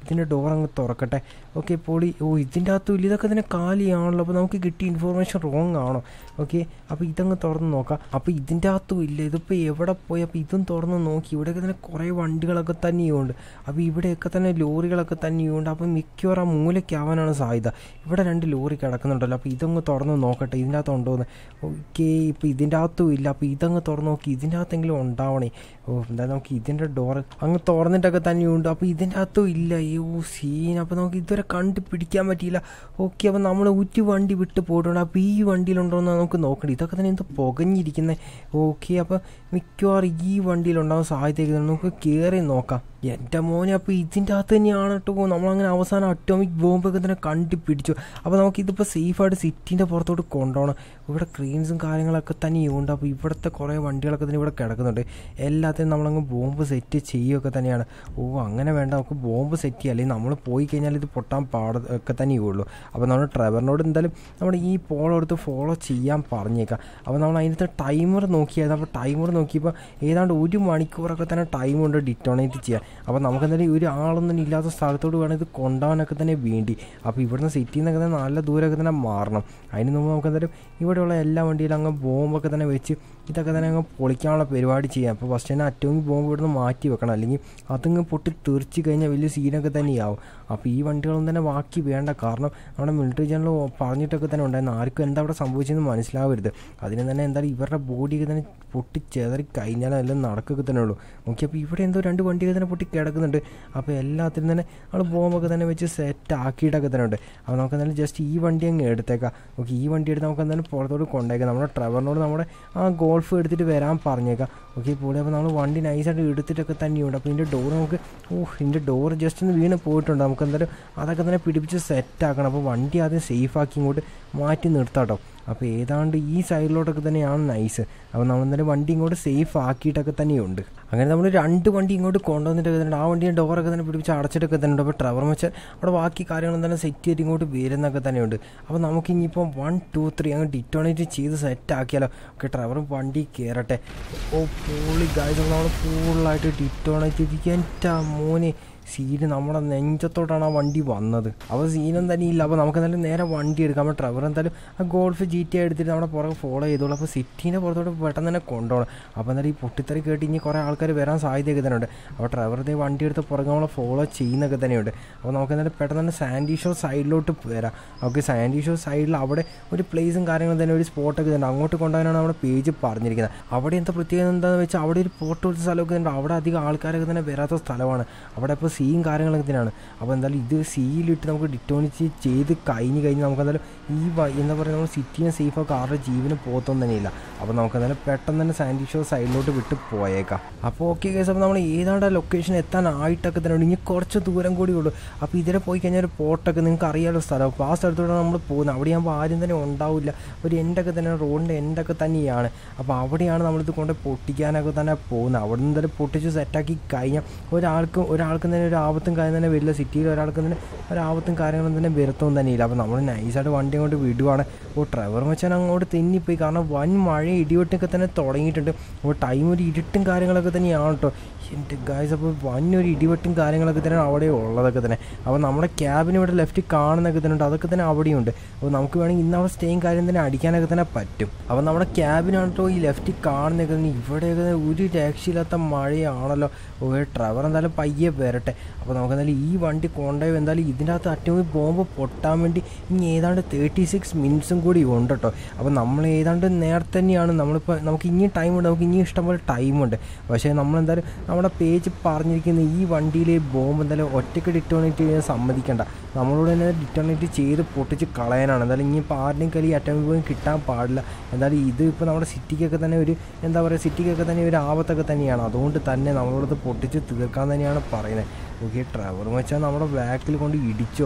ഇതിൻ്റെ ഡോർ അങ്ങ് തുറക്കട്ടെ ഓക്കെ പൊളി ഓ ഇതിൻ്റെ അകത്തും ഇല്ല ഇതൊക്കെ തന്നെ കാലിയാണല്ലോ അപ്പോൾ നമുക്ക് കിട്ടിയ ഇൻഫോർമേഷൻ റോങ് ആണോ ഓക്കെ അപ്പോൾ ഇതങ്ങ് തുറന്ന് നോക്കാം അപ്പോൾ ഇതിൻ്റെ അകത്തും ഇല്ല ഇതിപ്പോൾ എവിടെ പോയി അപ്പോൾ ഇതും തുറന്ന് നോക്കി ഇവിടെയൊക്കെ തന്നെ കുറേ വണ്ടികളൊക്കെ തന്നെയുണ്ട് അപ്പോൾ ഇവിടെയൊക്കെ തന്നെ ലോറികളൊക്കെ തന്നെയുണ്ട് അപ്പോൾ മിക്കവാറും ആ മൂലയ്ക്കാവാനാണ് സാധ്യത ഇവിടെ രണ്ട് ലോറി കിടക്കുന്നുണ്ടല്ലോ അപ്പോൾ ഇതങ്ങ് തുറന്ന് നോക്കട്ടെ ഇതിൻ്റെ അകത്ത് ഉണ്ടോയെന്ന് ഓക്കെ ഇപ്പോൾ ഇതിൻ്റെ അകത്തും ഇല്ല അപ്പോൾ ഇതങ്ങ് തുറന്ന് നോക്കി ഇതിൻ്റെ അകത്തെങ്കിലും ഉണ്ടാവണേ ഓ എന്താ നമുക്ക് ഇതിൻ്റെ ഡോർ അങ്ങ് തുറന്നിട്ടൊക്കെ തന്നെയുണ്ട് അപ്പോൾ ഇതിൻ്റെ അകത്തും ഇല്ല അയ്യോ സീൻ അപ്പോൾ നമുക്ക് ഇതുവരെ കണ്ട് പിടിക്കാൻ പറ്റിയില്ല ഓക്കെ അപ്പോൾ നമ്മൾ ഒരു വണ്ടി വിട്ട് പോയിട്ടുണ്ട് അപ്പോൾ ഈ വണ്ടിയിലുണ്ടോ എന്ന് നമുക്ക് നോക്കണ്ട ഇതൊക്കെ തന്നെ എന്ത് പുകഞ്ഞിരിക്കുന്നത് ഓക്കെ അപ്പോൾ മിക്കവാറും ഈ വണ്ടിയിലുണ്ടാവാൻ സാധ്യതയൊക്കെ നമുക്ക് കയറി നോക്കാം എൻ്റെ മോനെ അപ്പോൾ ഇതിൻ്റെ അകത്ത് തന്നെയാണ് കേട്ടോ നമ്മളങ്ങനെ അവസാനം അറ്റോമിക് ബോംബൊക്കെ തന്നെ കണ്ടുപിടിച്ചു അപ്പോൾ നമുക്കിതിപ്പോൾ സേഫായിട്ട് സിറ്റീൻ്റെ പുറത്തോട്ട് കൊണ്ടുപോകണം ഇവിടെ ക്രീൻസും കാര്യങ്ങളൊക്കെ തന്നെയുണ്ട് അപ്പോൾ ഇവിടുത്തെ കുറേ വണ്ടികളൊക്കെ തന്നെ ഇവിടെ കിടക്കുന്നുണ്ട് എല്ലാത്തിനും നമ്മളങ്ങ് ബോംബ് സെറ്റ് ചെയ്യുകയൊക്കെ തന്നെയാണ് ഓ അങ്ങനെ വേണ്ട നമുക്ക് ബോംബ് സെറ്റ് ചെയ്യാം അല്ലെങ്കിൽ നമ്മൾ പോയി കഴിഞ്ഞാൽ ഇത് പൊട്ടാൻ പാട ഒക്കെ തന്നെയുള്ളൂ അപ്പോൾ നമ്മൾ ഡ്രൈവറിനോട് എന്തായാലും നമ്മുടെ ഈ പോളോ എടുത്ത് ഫോളോ ചെയ്യാൻ പറഞ്ഞേക്കാം അപ്പോൾ നമ്മൾ അതിനകത്ത് ടൈമർ നോക്കിയായിരുന്നു അപ്പോൾ ടൈമർ നോക്കിയപ്പോൾ ഏതാണ്ട് ഒരു മണിക്കൂറൊക്കെ തന്നെ ടൈം കൊണ്ട് ഡിറ്റോണേറ്റ് ചെയ്യാൻ അപ്പോൾ നമുക്ക് എന്തായാലും ഒരു ആളൊന്നും ഇല്ലാത്ത സ്ഥലത്തോട് വേണം ഇത് കൊണ്ടുപോകാനൊക്കെ തന്നെ വേണ്ടി അപ്പോൾ ഇവിടുന്ന് സിറ്റിയിൽ നിന്നൊക്കെ തന്നെ നല്ല ദൂരമൊക്കെ തന്നെ മാറണം അതിന് മുമ്പ് നമുക്ക് എന്തായാലും ഇവിടെയുള്ള എല്ലാ വണ്ടിയിലും അങ്ങ് ബോംബൊക്കെ തന്നെ വെച്ച് ഇതൊക്കെ തന്നെ അങ്ങ് പൊളിക്കാനുള്ള പരിപാടി ചെയ്യാം അപ്പോൾ ഫസ്റ്റ് തന്നെ അറ്റോമിക് ബോംബ് ഇവിടുന്ന് മാറ്റി വെക്കണം അല്ലെങ്കിൽ അതങ്ങ് പൊട്ടി തെറിച്ച് കഴിഞ്ഞാൽ വലിയ സീനൊക്കെ തന്നെയാവും അപ്പോൾ ഈ വണ്ടികളൊന്നും തന്നെ ബാക്കി വേണ്ട കാരണം നമ്മുടെ മിലിറ്ററി ജനറൽ പറഞ്ഞിട്ടൊക്കെ തന്നെ ഉണ്ടായിരുന്നു ആർക്കും എന്താ അവിടെ സംഭവിച്ചതെന്ന് മനസ്സിലാവരുത് അതിന് തന്നെ എന്തായാലും ഇവരുടെ ബോഡിയൊക്കെ തന്നെ പൊട്ടി ചെതറി കഴിഞ്ഞാൽ എല്ലാം നടക്കൊക്കെ തന്നെ ഉള്ളൂ ഓക്കെ അപ്പോൾ ഇവിടെ എന്തോ രണ്ട് വണ്ടിയൊക്കെ തന്നെ പൊട്ടി കിടക്കുന്നുണ്ട് അപ്പോൾ എല്ലാത്തിനും തന്നെ നമ്മൾ ബോംബൊക്കെ തന്നെ വെച്ച് സെറ്റ് ആക്കിയിട്ടൊക്കെ തന്നെ ഉണ്ട് അപ്പോൾ നമുക്ക് എന്തായാലും ജസ്റ്റ് ഈ വണ്ടി അങ്ങ് എടുത്തേക്കാം ഓക്കെ ഈ വണ്ടി എടുത്ത് നമുക്ക് എന്തായാലും പുറത്തോട്ട് കൊണ്ടേക്കാം നമ്മുടെ ഡ്രൈവറിനോട് നമ്മുടെ ആ ഗോൾഫ് എടുത്തിട്ട് വരാൻ പറഞ്ഞേക്കാം ഓക്കെ പോളി അപ്പോൾ നമ്മൾ വണ്ടി നൈസായിട്ട് എടുത്തിട്ടൊക്കെ തന്നെയുണ്ട് അപ്പോൾ ഇതിൻ്റെ ഡോർ നമുക്ക് ഓ ഇതിൻ്റെ ഡോർ ജസ്റ്റ് ഒന്ന് വീണ് പോയിട്ടുണ്ട് നമുക്ക് എന്തായാലും അതൊക്കെ തന്നെ പിടിപ്പിച്ച് സെറ്റ് ആക്കണം അപ്പോൾ വണ്ടി ആദ്യം സേഫ് ആക്കി ഇങ്ങോട്ട് മാറ്റി നിർത്താട്ടോ അപ്പോൾ ഏതാണ്ട് ഈ സൈഡിലോട്ടൊക്കെ തന്നെയാണ് നൈസ് അപ്പോൾ നമ്മൾ എന്തായാലും വണ്ടി ഇങ്ങോട്ട് സേഫ് ആക്കിയിട്ടൊക്കെ തന്നെയുണ്ട് അങ്ങനെ നമ്മൾ രണ്ട് വണ്ടി ഇങ്ങോട്ട് കൊണ്ടുവന്നിട്ടൊക്കെ തന്നെ ആ വണ്ടിയുടെ ഡോറൊക്കെ തന്നെ പിടിപ്പിച്ച് അടച്ചിട്ടൊക്കെ തന്നെ ഉണ്ട് അപ്പോൾ ട്രവർ വെച്ചാൽ അവിടെ ബാക്കി കാര്യങ്ങളും തന്നെ സെറ്റ് ചെയ്ത് ഇങ്ങോട്ട് വരുന്നൊക്കെ തന്നെയുണ്ട് അപ്പോൾ നമുക്ക് ഇനിയിപ്പോൾ വൺ ടു ത്രീ അങ്ങ് ഡിറ്റോണേറ്റ് ചെയ്ത് സെറ്റ് ആക്കിയാലോ ഓക്കെ ട്രവർ വണ്ടി കയറട്ടെ ഓ പൂളി ഗായ്സ് നമ്മൾ ഫുള്ളായിട്ട് ഡിറ്റോണേറ്റ് ചെയ്തിരിക്കുക എൻ്റെ മോനെ സീന് നമ്മുടെ നെഞ്ചത്തോട്ടാണ് ആ വണ്ടി വന്നത് അപ്പോൾ സീനും തന്നെ ഇല്ല അപ്പോൾ നമുക്ക് എന്തായാലും നേരെ വണ്ടി എടുക്കാം അപ്പോൾ ട്രവർ എന്തായാലും ആ ഗോൾഫ് ജി ടി എടുത്തിട്ട് നമ്മുടെ പുറകെ ഫോളോ ചെയ്തോളൂ അപ്പോൾ സിറ്റീൻ്റെ പുറത്തോട്ട് പെട്ടെന്ന് തന്നെ കൊണ്ടുപോകണം അപ്പോൾ എന്തായാലും ഈ പൊട്ടിത്തെറി കേട്ട് ഇനി കുറേ ആൾക്കാർ വരാൻ സാധ്യതയൊക്കെ തന്നെ ഉണ്ട് അപ്പോൾ ട്രവർ ഇതേ വണ്ടി എടുത്ത് പുറകെ നമ്മളെ ഫോളോ ചെയ്യുന്നൊക്കെ തന്നെയുണ്ട് അപ്പോൾ നമുക്ക് എന്തായാലും പെട്ടെന്ന് തന്നെ സാൻഡി ഷോ സൈഡിലോട്ട് വരാം ഓക്കെ സാൻഡി ഷോ സൈഡിൽ അവിടെ ഒരു പ്ലേസും കാര്യങ്ങളും തന്നെ ഒരു സ്പോട്ടൊക്കെ തന്നെ അങ്ങോട്ട് കൊണ്ടുപോകാനാണ് നമ്മുടെ പേജ് പറഞ്ഞിരിക്കുന്നത് അവിടെ എന്താ പ്രത്യേകത എന്താണെന്ന് വെച്ചാൽ അവിടെ ഒരു പോർട്ട് പോലത്തെ സ്ഥലമൊക്കെ ഉണ്ട് അവിടെ അധികം ആൾക്കാരൊക്കെ തന്നെ വരാത്ത സ്ഥലമാണ് അവിടെ ഇപ്പോൾ സീയും കാര്യങ്ങളൊക്കെ തന്നെയാണ് അപ്പോൾ എന്തായാലും ഇത് സീയിലിട്ട് നമുക്ക് ഡിറ്റോണിച്ച് ചെയ്ത് കഴിഞ്ഞ് കഴിഞ്ഞ് നമുക്ക് എന്തായാലും ഈ വ- എന്താ പറയുക നമ്മൾ സിറ്റീനെ സേഫാക്കുക ആരുടെ ജീവന് പോകത്തൊന്നും തന്നെയില്ല അപ്പോൾ നമുക്ക് എന്തായാലും പെട്ടെന്ന് തന്നെ സാൻഡി ഷോ സൈഡിലോട്ട് വിട്ട് പോയേക്കാം അപ്പോൾ ഓക്കെ കേസ് അപ്പോൾ നമ്മൾ ഏതാണ്ട് ലൊക്കേഷൻ എത്താനായിട്ടൊക്കെ തന്നെ ഉണ്ട് ഇനി കുറച്ച് ദൂരം കൂടി ഉള്ളൂ അപ്പോൾ ഇതിലെ പോയി കഴിഞ്ഞാൽ ഒരു പോർട്ടൊക്കെ നിങ്ങൾക്ക് അറിയാലോ സ്ഥലം അപ്പോൾ ആ സ്ഥലത്തോടെ നമ്മൾ പോകുന്നത് അവിടെ ആകുമ്പോൾ ആരും തന്നെ ഉണ്ടാവില്ല ഒരു എൻഡൊക്കെ തന്നെ റോഡിൻ്റെ എൻഡൊക്കെ തന്നെയാണ് അപ്പോൾ അവിടെയാണ് നമ്മളിത് കൊണ്ട് പൊട്ടിക്കാനൊക്കെ തന്നെ പോകുന്നത് അവിടെ നിന്ന് എന്തായാലും പൊട്ടിച്ച് സെറ്റാക്കി കഴിഞ്ഞാൽ ഒരാൾക്കും ഒരാൾക്കും തന്നെ ഒരു ആപത്തും കാര്യം തന്നെ വരില്ല സിറ്റിയിൽ ഒരാൾക്കും തന്നെ ഒരാപത്തും കാര്യങ്ങളും തന്നെ വരുത്തൊന്നും തന്നെയില്ല അപ്പോൾ നമ്മൾ നൈസായിട്ട് വണ്ടി അങ്ങോട്ട് വിടുവാണ് അപ്പോൾ ഡ്രൈവർ വെച്ചാൽ അങ്ങോട്ട് തെന്നിപ്പോയി കാരണം വൻ മഴ ഇടിവെട്ടൊക്കെ തന്നെ തുടങ്ങിയിട്ടുണ്ട് അപ്പോൾ ടൈം ഒരു ഇരുട്ടും കാര്യങ്ങളൊക്കെ തന്നെയാണ് കേട്ടോ എൻ്റെ ഗായ്സ് അപ്പോൾ വന്നൊരു ഇടിവെട്ടും കാര്യങ്ങളൊക്കെ തന്നെ അവിടെ ഉള്ളതൊക്കെ തന്നെ അപ്പോൾ നമ്മുടെ ക്യാബിന് ഇവിടെ ലെഫ്റ്റ് കാണുന്നൊക്കെ തന്നെ ഉണ്ട് അതൊക്കെ തന്നെ അവിടെയുണ്ട് അപ്പോൾ നമുക്ക് വേണമെങ്കിൽ ഇന്ന് അവിടെ സ്റ്റേയും കാര്യം തന്നെ അടിക്കാനൊക്കെ തന്നെ പറ്റും അപ്പോൾ നമ്മുടെ ക്യാബിനാണ് കേട്ടോ ഈ ലെഫ്റ്റ് കാണുന്നൊക്കെ തന്നെ ഇവിടെയൊക്കെ തന്നെ ഒരു രക്ഷയില്ലാത്ത മഴയാണല്ലോ ഓ ഡ്രൈവർ എന്തായാലും പയ്യെ വരട്ടെ അപ്പോൾ നമുക്ക് എന്തായാലും ഈ വണ്ടി കൊണ്ടുപോയി എന്തായാലും ഇതിൻ്റെ അകത്ത് അറ്റവും ബോംബ് പൊട്ടാൻ വേണ്ടി ഇനി ഏതാണ്ട് തേർട്ടി സിക്സ് മിനിറ്റ്സും കൂടി ഉണ്ട് കേട്ടോ അപ്പോൾ നമ്മൾ ഏതാണ്ട് നേരത്തെ തന്നെയാണ് നമ്മളിപ്പോൾ നമുക്ക് ഇനിയും ടൈമുണ്ട് നമുക്ക് ഇനിയും ഇഷ്ടംപോലെ ടൈമുണ്ട് പക്ഷേ നമ്മളെന്തായാലും നമ്മുടെ പേജ് പറഞ്ഞിരിക്കുന്ന ഈ വണ്ടിയിലെ ബോംബ് എന്തായാലും ഒറ്റയ്ക്ക് ഡിറ്റോണേറ്റ് ചെയ്യാൻ സമ്മതിക്കേണ്ട നമ്മളോട് തന്നെ ഡിറ്റോണേറ്റ് ചെയ്ത് പൊട്ടിച്ച് കളയാനാണ് എന്തായാലും ഇനിയിപ്പോൾ ആരുടെയും കയ്യിൽ ഈ അറ്റോമിക് ബോംബ് കിട്ടാൻ പാടില്ല എന്തായാലും ഇത് ഇപ്പോൾ നമ്മുടെ സിറ്റിക്കൊക്കെ തന്നെ ഒരു എന്താ പറയുക സിറ്റിക്കൊക്കെ തന്നെ ഒരു ആപത്തൊക്കെ തന്നെയാണ് അതുകൊണ്ട് തന്നെ നമ്മളോടത് പൊട്ടിച്ച് തീർക്കാൻ തന്നെയാണ് പറയുന്നത് ഓക്കെ ഡ്രൈവർ വെച്ചാൽ നമ്മുടെ ബാക്കിൽ കൊണ്ട് ഇടിച്ചോ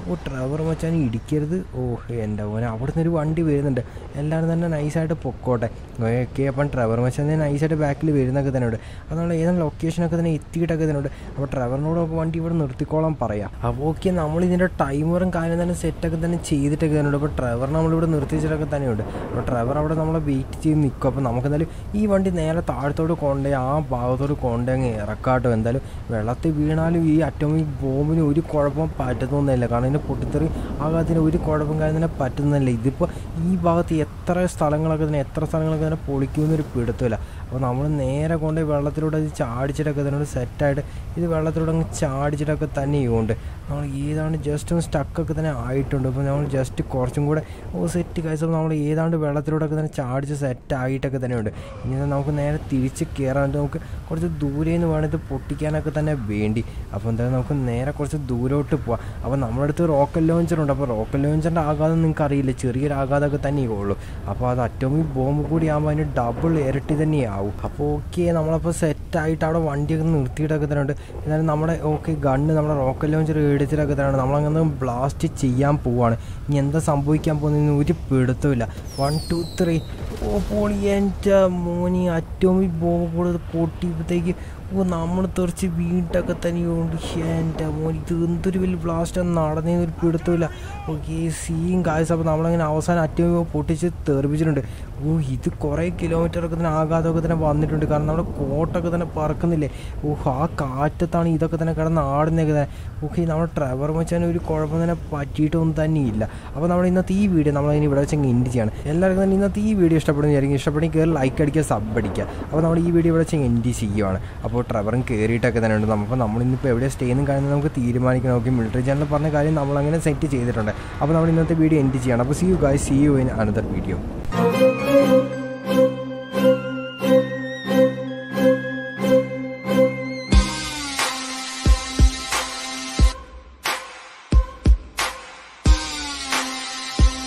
ഓ ട്രവർ മച്ചാൻ ഇടിക്കരുത് ഓ എൻ്റെ മോനെ അവിടുന്ന് ഒരു വണ്ടി വരുന്നുണ്ട് എല്ലാവരും തന്നെ നൈസായിട്ട് പൊക്കോട്ടെ ഓക്കെ അപ്പം ട്രവർ മച്ചാൻ നൈസായിട്ട് ബാക്കിൽ വരുന്നൊക്കെ തന്നെ ഉണ്ട് അത് നമ്മൾ ഏതെങ്കിലും ലൊക്കേഷനൊക്കെ തന്നെ എത്തിയിട്ടൊക്കെ തന്നെ ഉണ്ട് അപ്പോൾ ട്രവറിനോട് വണ്ടി ഇവിടെ നിർത്തിക്കോളാൻ പറയാം അപ്പോൾ ഓക്കെ നമ്മൾ ഇതിൻ്റെ ടൈമറും കാര്യം തന്നെ സെറ്റൊക്കെ തന്നെ ചെയ്തിട്ടൊക്കെ തന്നെ ഉണ്ട് അപ്പോൾ ട്രവർ നമ്മളിവിടെ നിർത്തിച്ചിട്ടൊക്കെ തന്നെയുണ്ട് അപ്പോൾ ട്രവർ അവിടെ നമ്മളെ വെയിറ്റ് ചെയ്ത് നിൽക്കും അപ്പോൾ നമുക്ക് എന്തായാലും ഈ വണ്ടി നേരെ താഴത്തോട്ട് കൊണ്ടുപോയി ആ ഭാഗത്തോട്ട് കൊണ്ടുപോയി അങ്ങ് ഇറക്കാട്ടോ എന്തായാലും വെള്ളത്തിൽ വീണാലും ഈ അറ്റോമിക് ബോംബിന് ഒരു കുഴപ്പം പറ്റുന്നൊന്നുമില്ല കാരണം ഇതിൻ്റെ പൊട്ടിത്തെറി ആകാത്തിന് ഒരു കുഴപ്പം കാര്യം തന്നെ പറ്റുന്നില്ല ഇതിപ്പോൾ ഈ ഭാഗത്ത് എത്ര സ്ഥലങ്ങളൊക്കെ തന്നെ എത്ര സ്ഥലങ്ങളൊക്കെ തന്നെ പൊളിക്കുമെന്നൊരു പിടുത്തമില്ല അപ്പോൾ നമ്മൾ നേരെ കൊണ്ട് വെള്ളത്തിലൂടെ ഇത് ചാടിച്ചിട്ടൊക്കെ തന്നെ സെറ്റായിട്ട് ഇത് വെള്ളത്തിലൂടെ അങ്ങ് ചാടിച്ചിട്ടൊക്കെ തന്നെ ഉണ്ട് നമ്മൾ ഏതാണ്ട് ജസ്റ്റ് ഒന്ന് സ്റ്റക്കൊക്കെ തന്നെ ആയിട്ടുണ്ട് അപ്പോൾ നമ്മൾ ജസ്റ്റ് കുറച്ചും കൂടെ ഓ സെറ്റ് കഴിച്ചപ്പോൾ നമ്മൾ ഏതാണ്ട് വെള്ളത്തിലൂടെ ഒക്കെ തന്നെ ചാടിച്ച് സെറ്റ് ആയിട്ടൊക്കെ തന്നെ ഉണ്ട് ഇനി നമുക്ക് നേരെ തിരിച്ച് കയറാൻ നമുക്ക് കുറച്ച് ദൂരെ നിന്ന് വേണം ഇത് പൊട്ടിക്കാനൊക്കെ തന്നെ വേണ്ടി അപ്പോൾ എന്തായാലും നമുക്ക് നേരെ കുറച്ച് ദൂരോട്ട് പോവാം അപ്പോൾ നമ്മുടെ അടുത്ത് റോക്കറ്റ് ലോഞ്ചർ ഉണ്ട് അപ്പോൾ റോക്കറ്റ് ലോഞ്ചറിൻ്റെ ആഘാതം നിങ്ങൾക്ക് അറിയില്ല ചെറിയൊരു ആഘാതമൊക്കെ തന്നെ ഉള്ളൂ അപ്പോൾ അത് അറ്റോമിക് ബോംബ് കൂടി ആകുമ്പോൾ അതിന് ഡബിൾ ഇരട്ടി തന്നെയാവും അപ്പോൾ ഓക്കെ നമ്മളപ്പോൾ സെറ്റായിട്ട് അവിടെ വണ്ടിയൊക്കെ നിർത്തിയിട്ടൊക്കെ തന്നെ ഉണ്ട് എന്നാലും നമ്മുടെ ഓക്കെ ഗണ്ണ് നമ്മുടെ റോക്കറ്റ് ലോഞ്ചർ മേടിച്ചിട്ടൊക്കെ തന്നെയാണ് നമ്മളങ്ങനെ ബ്ലാസ്റ്റ് ചെയ്യാൻ പോവാണ് ഇനി എന്താ സംഭവിക്കാൻ പോകുന്നതെന്ന് ഒരു പിടുത്തമില്ല വൺ ടു ത്രീ ഓ പോളി എൻ്റെ മോനി അറ്റോമിക് ബോംബ് കൂടെ പൊട്ടിയപ്പോഴത്തേക്ക് ഓ നമ്മൾ തെറിച്ച് വീട്ടൊക്കെ തന്നെയുണ്ട് എൻ്റെ മോൻ ഇത് എന്തൊരു വലിയ ബ്ലാസ്റ്റ് നടന്നതിന് ഒരു പിടുത്തമില്ല ഓക്കെ സീൻ കാഴ്ച അപ്പോൾ നമ്മളങ്ങനെ അവസാനം അറ്റോമിക് ബോംബ് പൊട്ടിച്ച് തെറിപ്പിച്ചിട്ടുണ്ട് ഓ ഇത് കുറേ കിലോമീറ്ററൊക്കെ തന്നെ ആഘാതമൊക്കെ തന്നെ വന്നിട്ടുണ്ട് കാരണം നമ്മുടെ കോട്ടൊക്കെ തന്നെ പറക്കുന്നില്ലേ ഓഹ് ആ കാറ്റത്താണ് ഇതൊക്കെ തന്നെ കിടന്ന് ആടുന്നതൊക്കെ തന്നെ ഓക്കെ നമ്മുടെ ട്രവർ മച്ചാൻ ഒരു കുഴപ്പം തന്നെ പറ്റിയിട്ടൊന്നും തന്നെയില്ല അപ്പോൾ നമ്മൾ ഇന്നത്തെ ഈ വീഡിയോ നമ്മൾ അതിന് ഇവിടെ വെച്ച് എൻഡ് ചെയ്യാണ് എല്ലാവർക്കും തന്നെ ഇന്നത്തെ ഈ വീഡിയോ ഇഷ്ടപ്പെടുന്നതായിരിക്കും ഇഷ്ടപ്പെടുമെങ്കിൽ കയറി ലൈക്ക് അടിക്കുക സബ് അടിക്കുക അപ്പോൾ നമ്മൾ ഈ വീഡിയോ ഇവിടെ വെച്ച് എൻഡ് ചെയ്യുവാണ് അപ്പോൾ ട്രവറും കയറിയിട്ടൊക്കെ തന്നെ ഉണ്ട് അപ്പോൾ നമ്മളിന്നിപ്പോൾ എവിടെ സ്റ്റേ ചെയ്യുന്ന കാര്യം നമുക്ക് തീരുമാനിക്കണം ഓക്കെ മിലിറ്ററി ചാനൽ പറഞ്ഞ കാര്യം നമ്മളങ്ങനെ സെറ്റ് ചെയ്തിട്ടുണ്ട് അപ്പോൾ നമ്മൾ ഇന്നത്തെ വീഡിയോ എൻഡ് ചെയ്യണം അപ്പോൾ see you guy see you in another video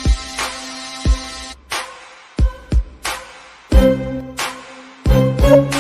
Thank you.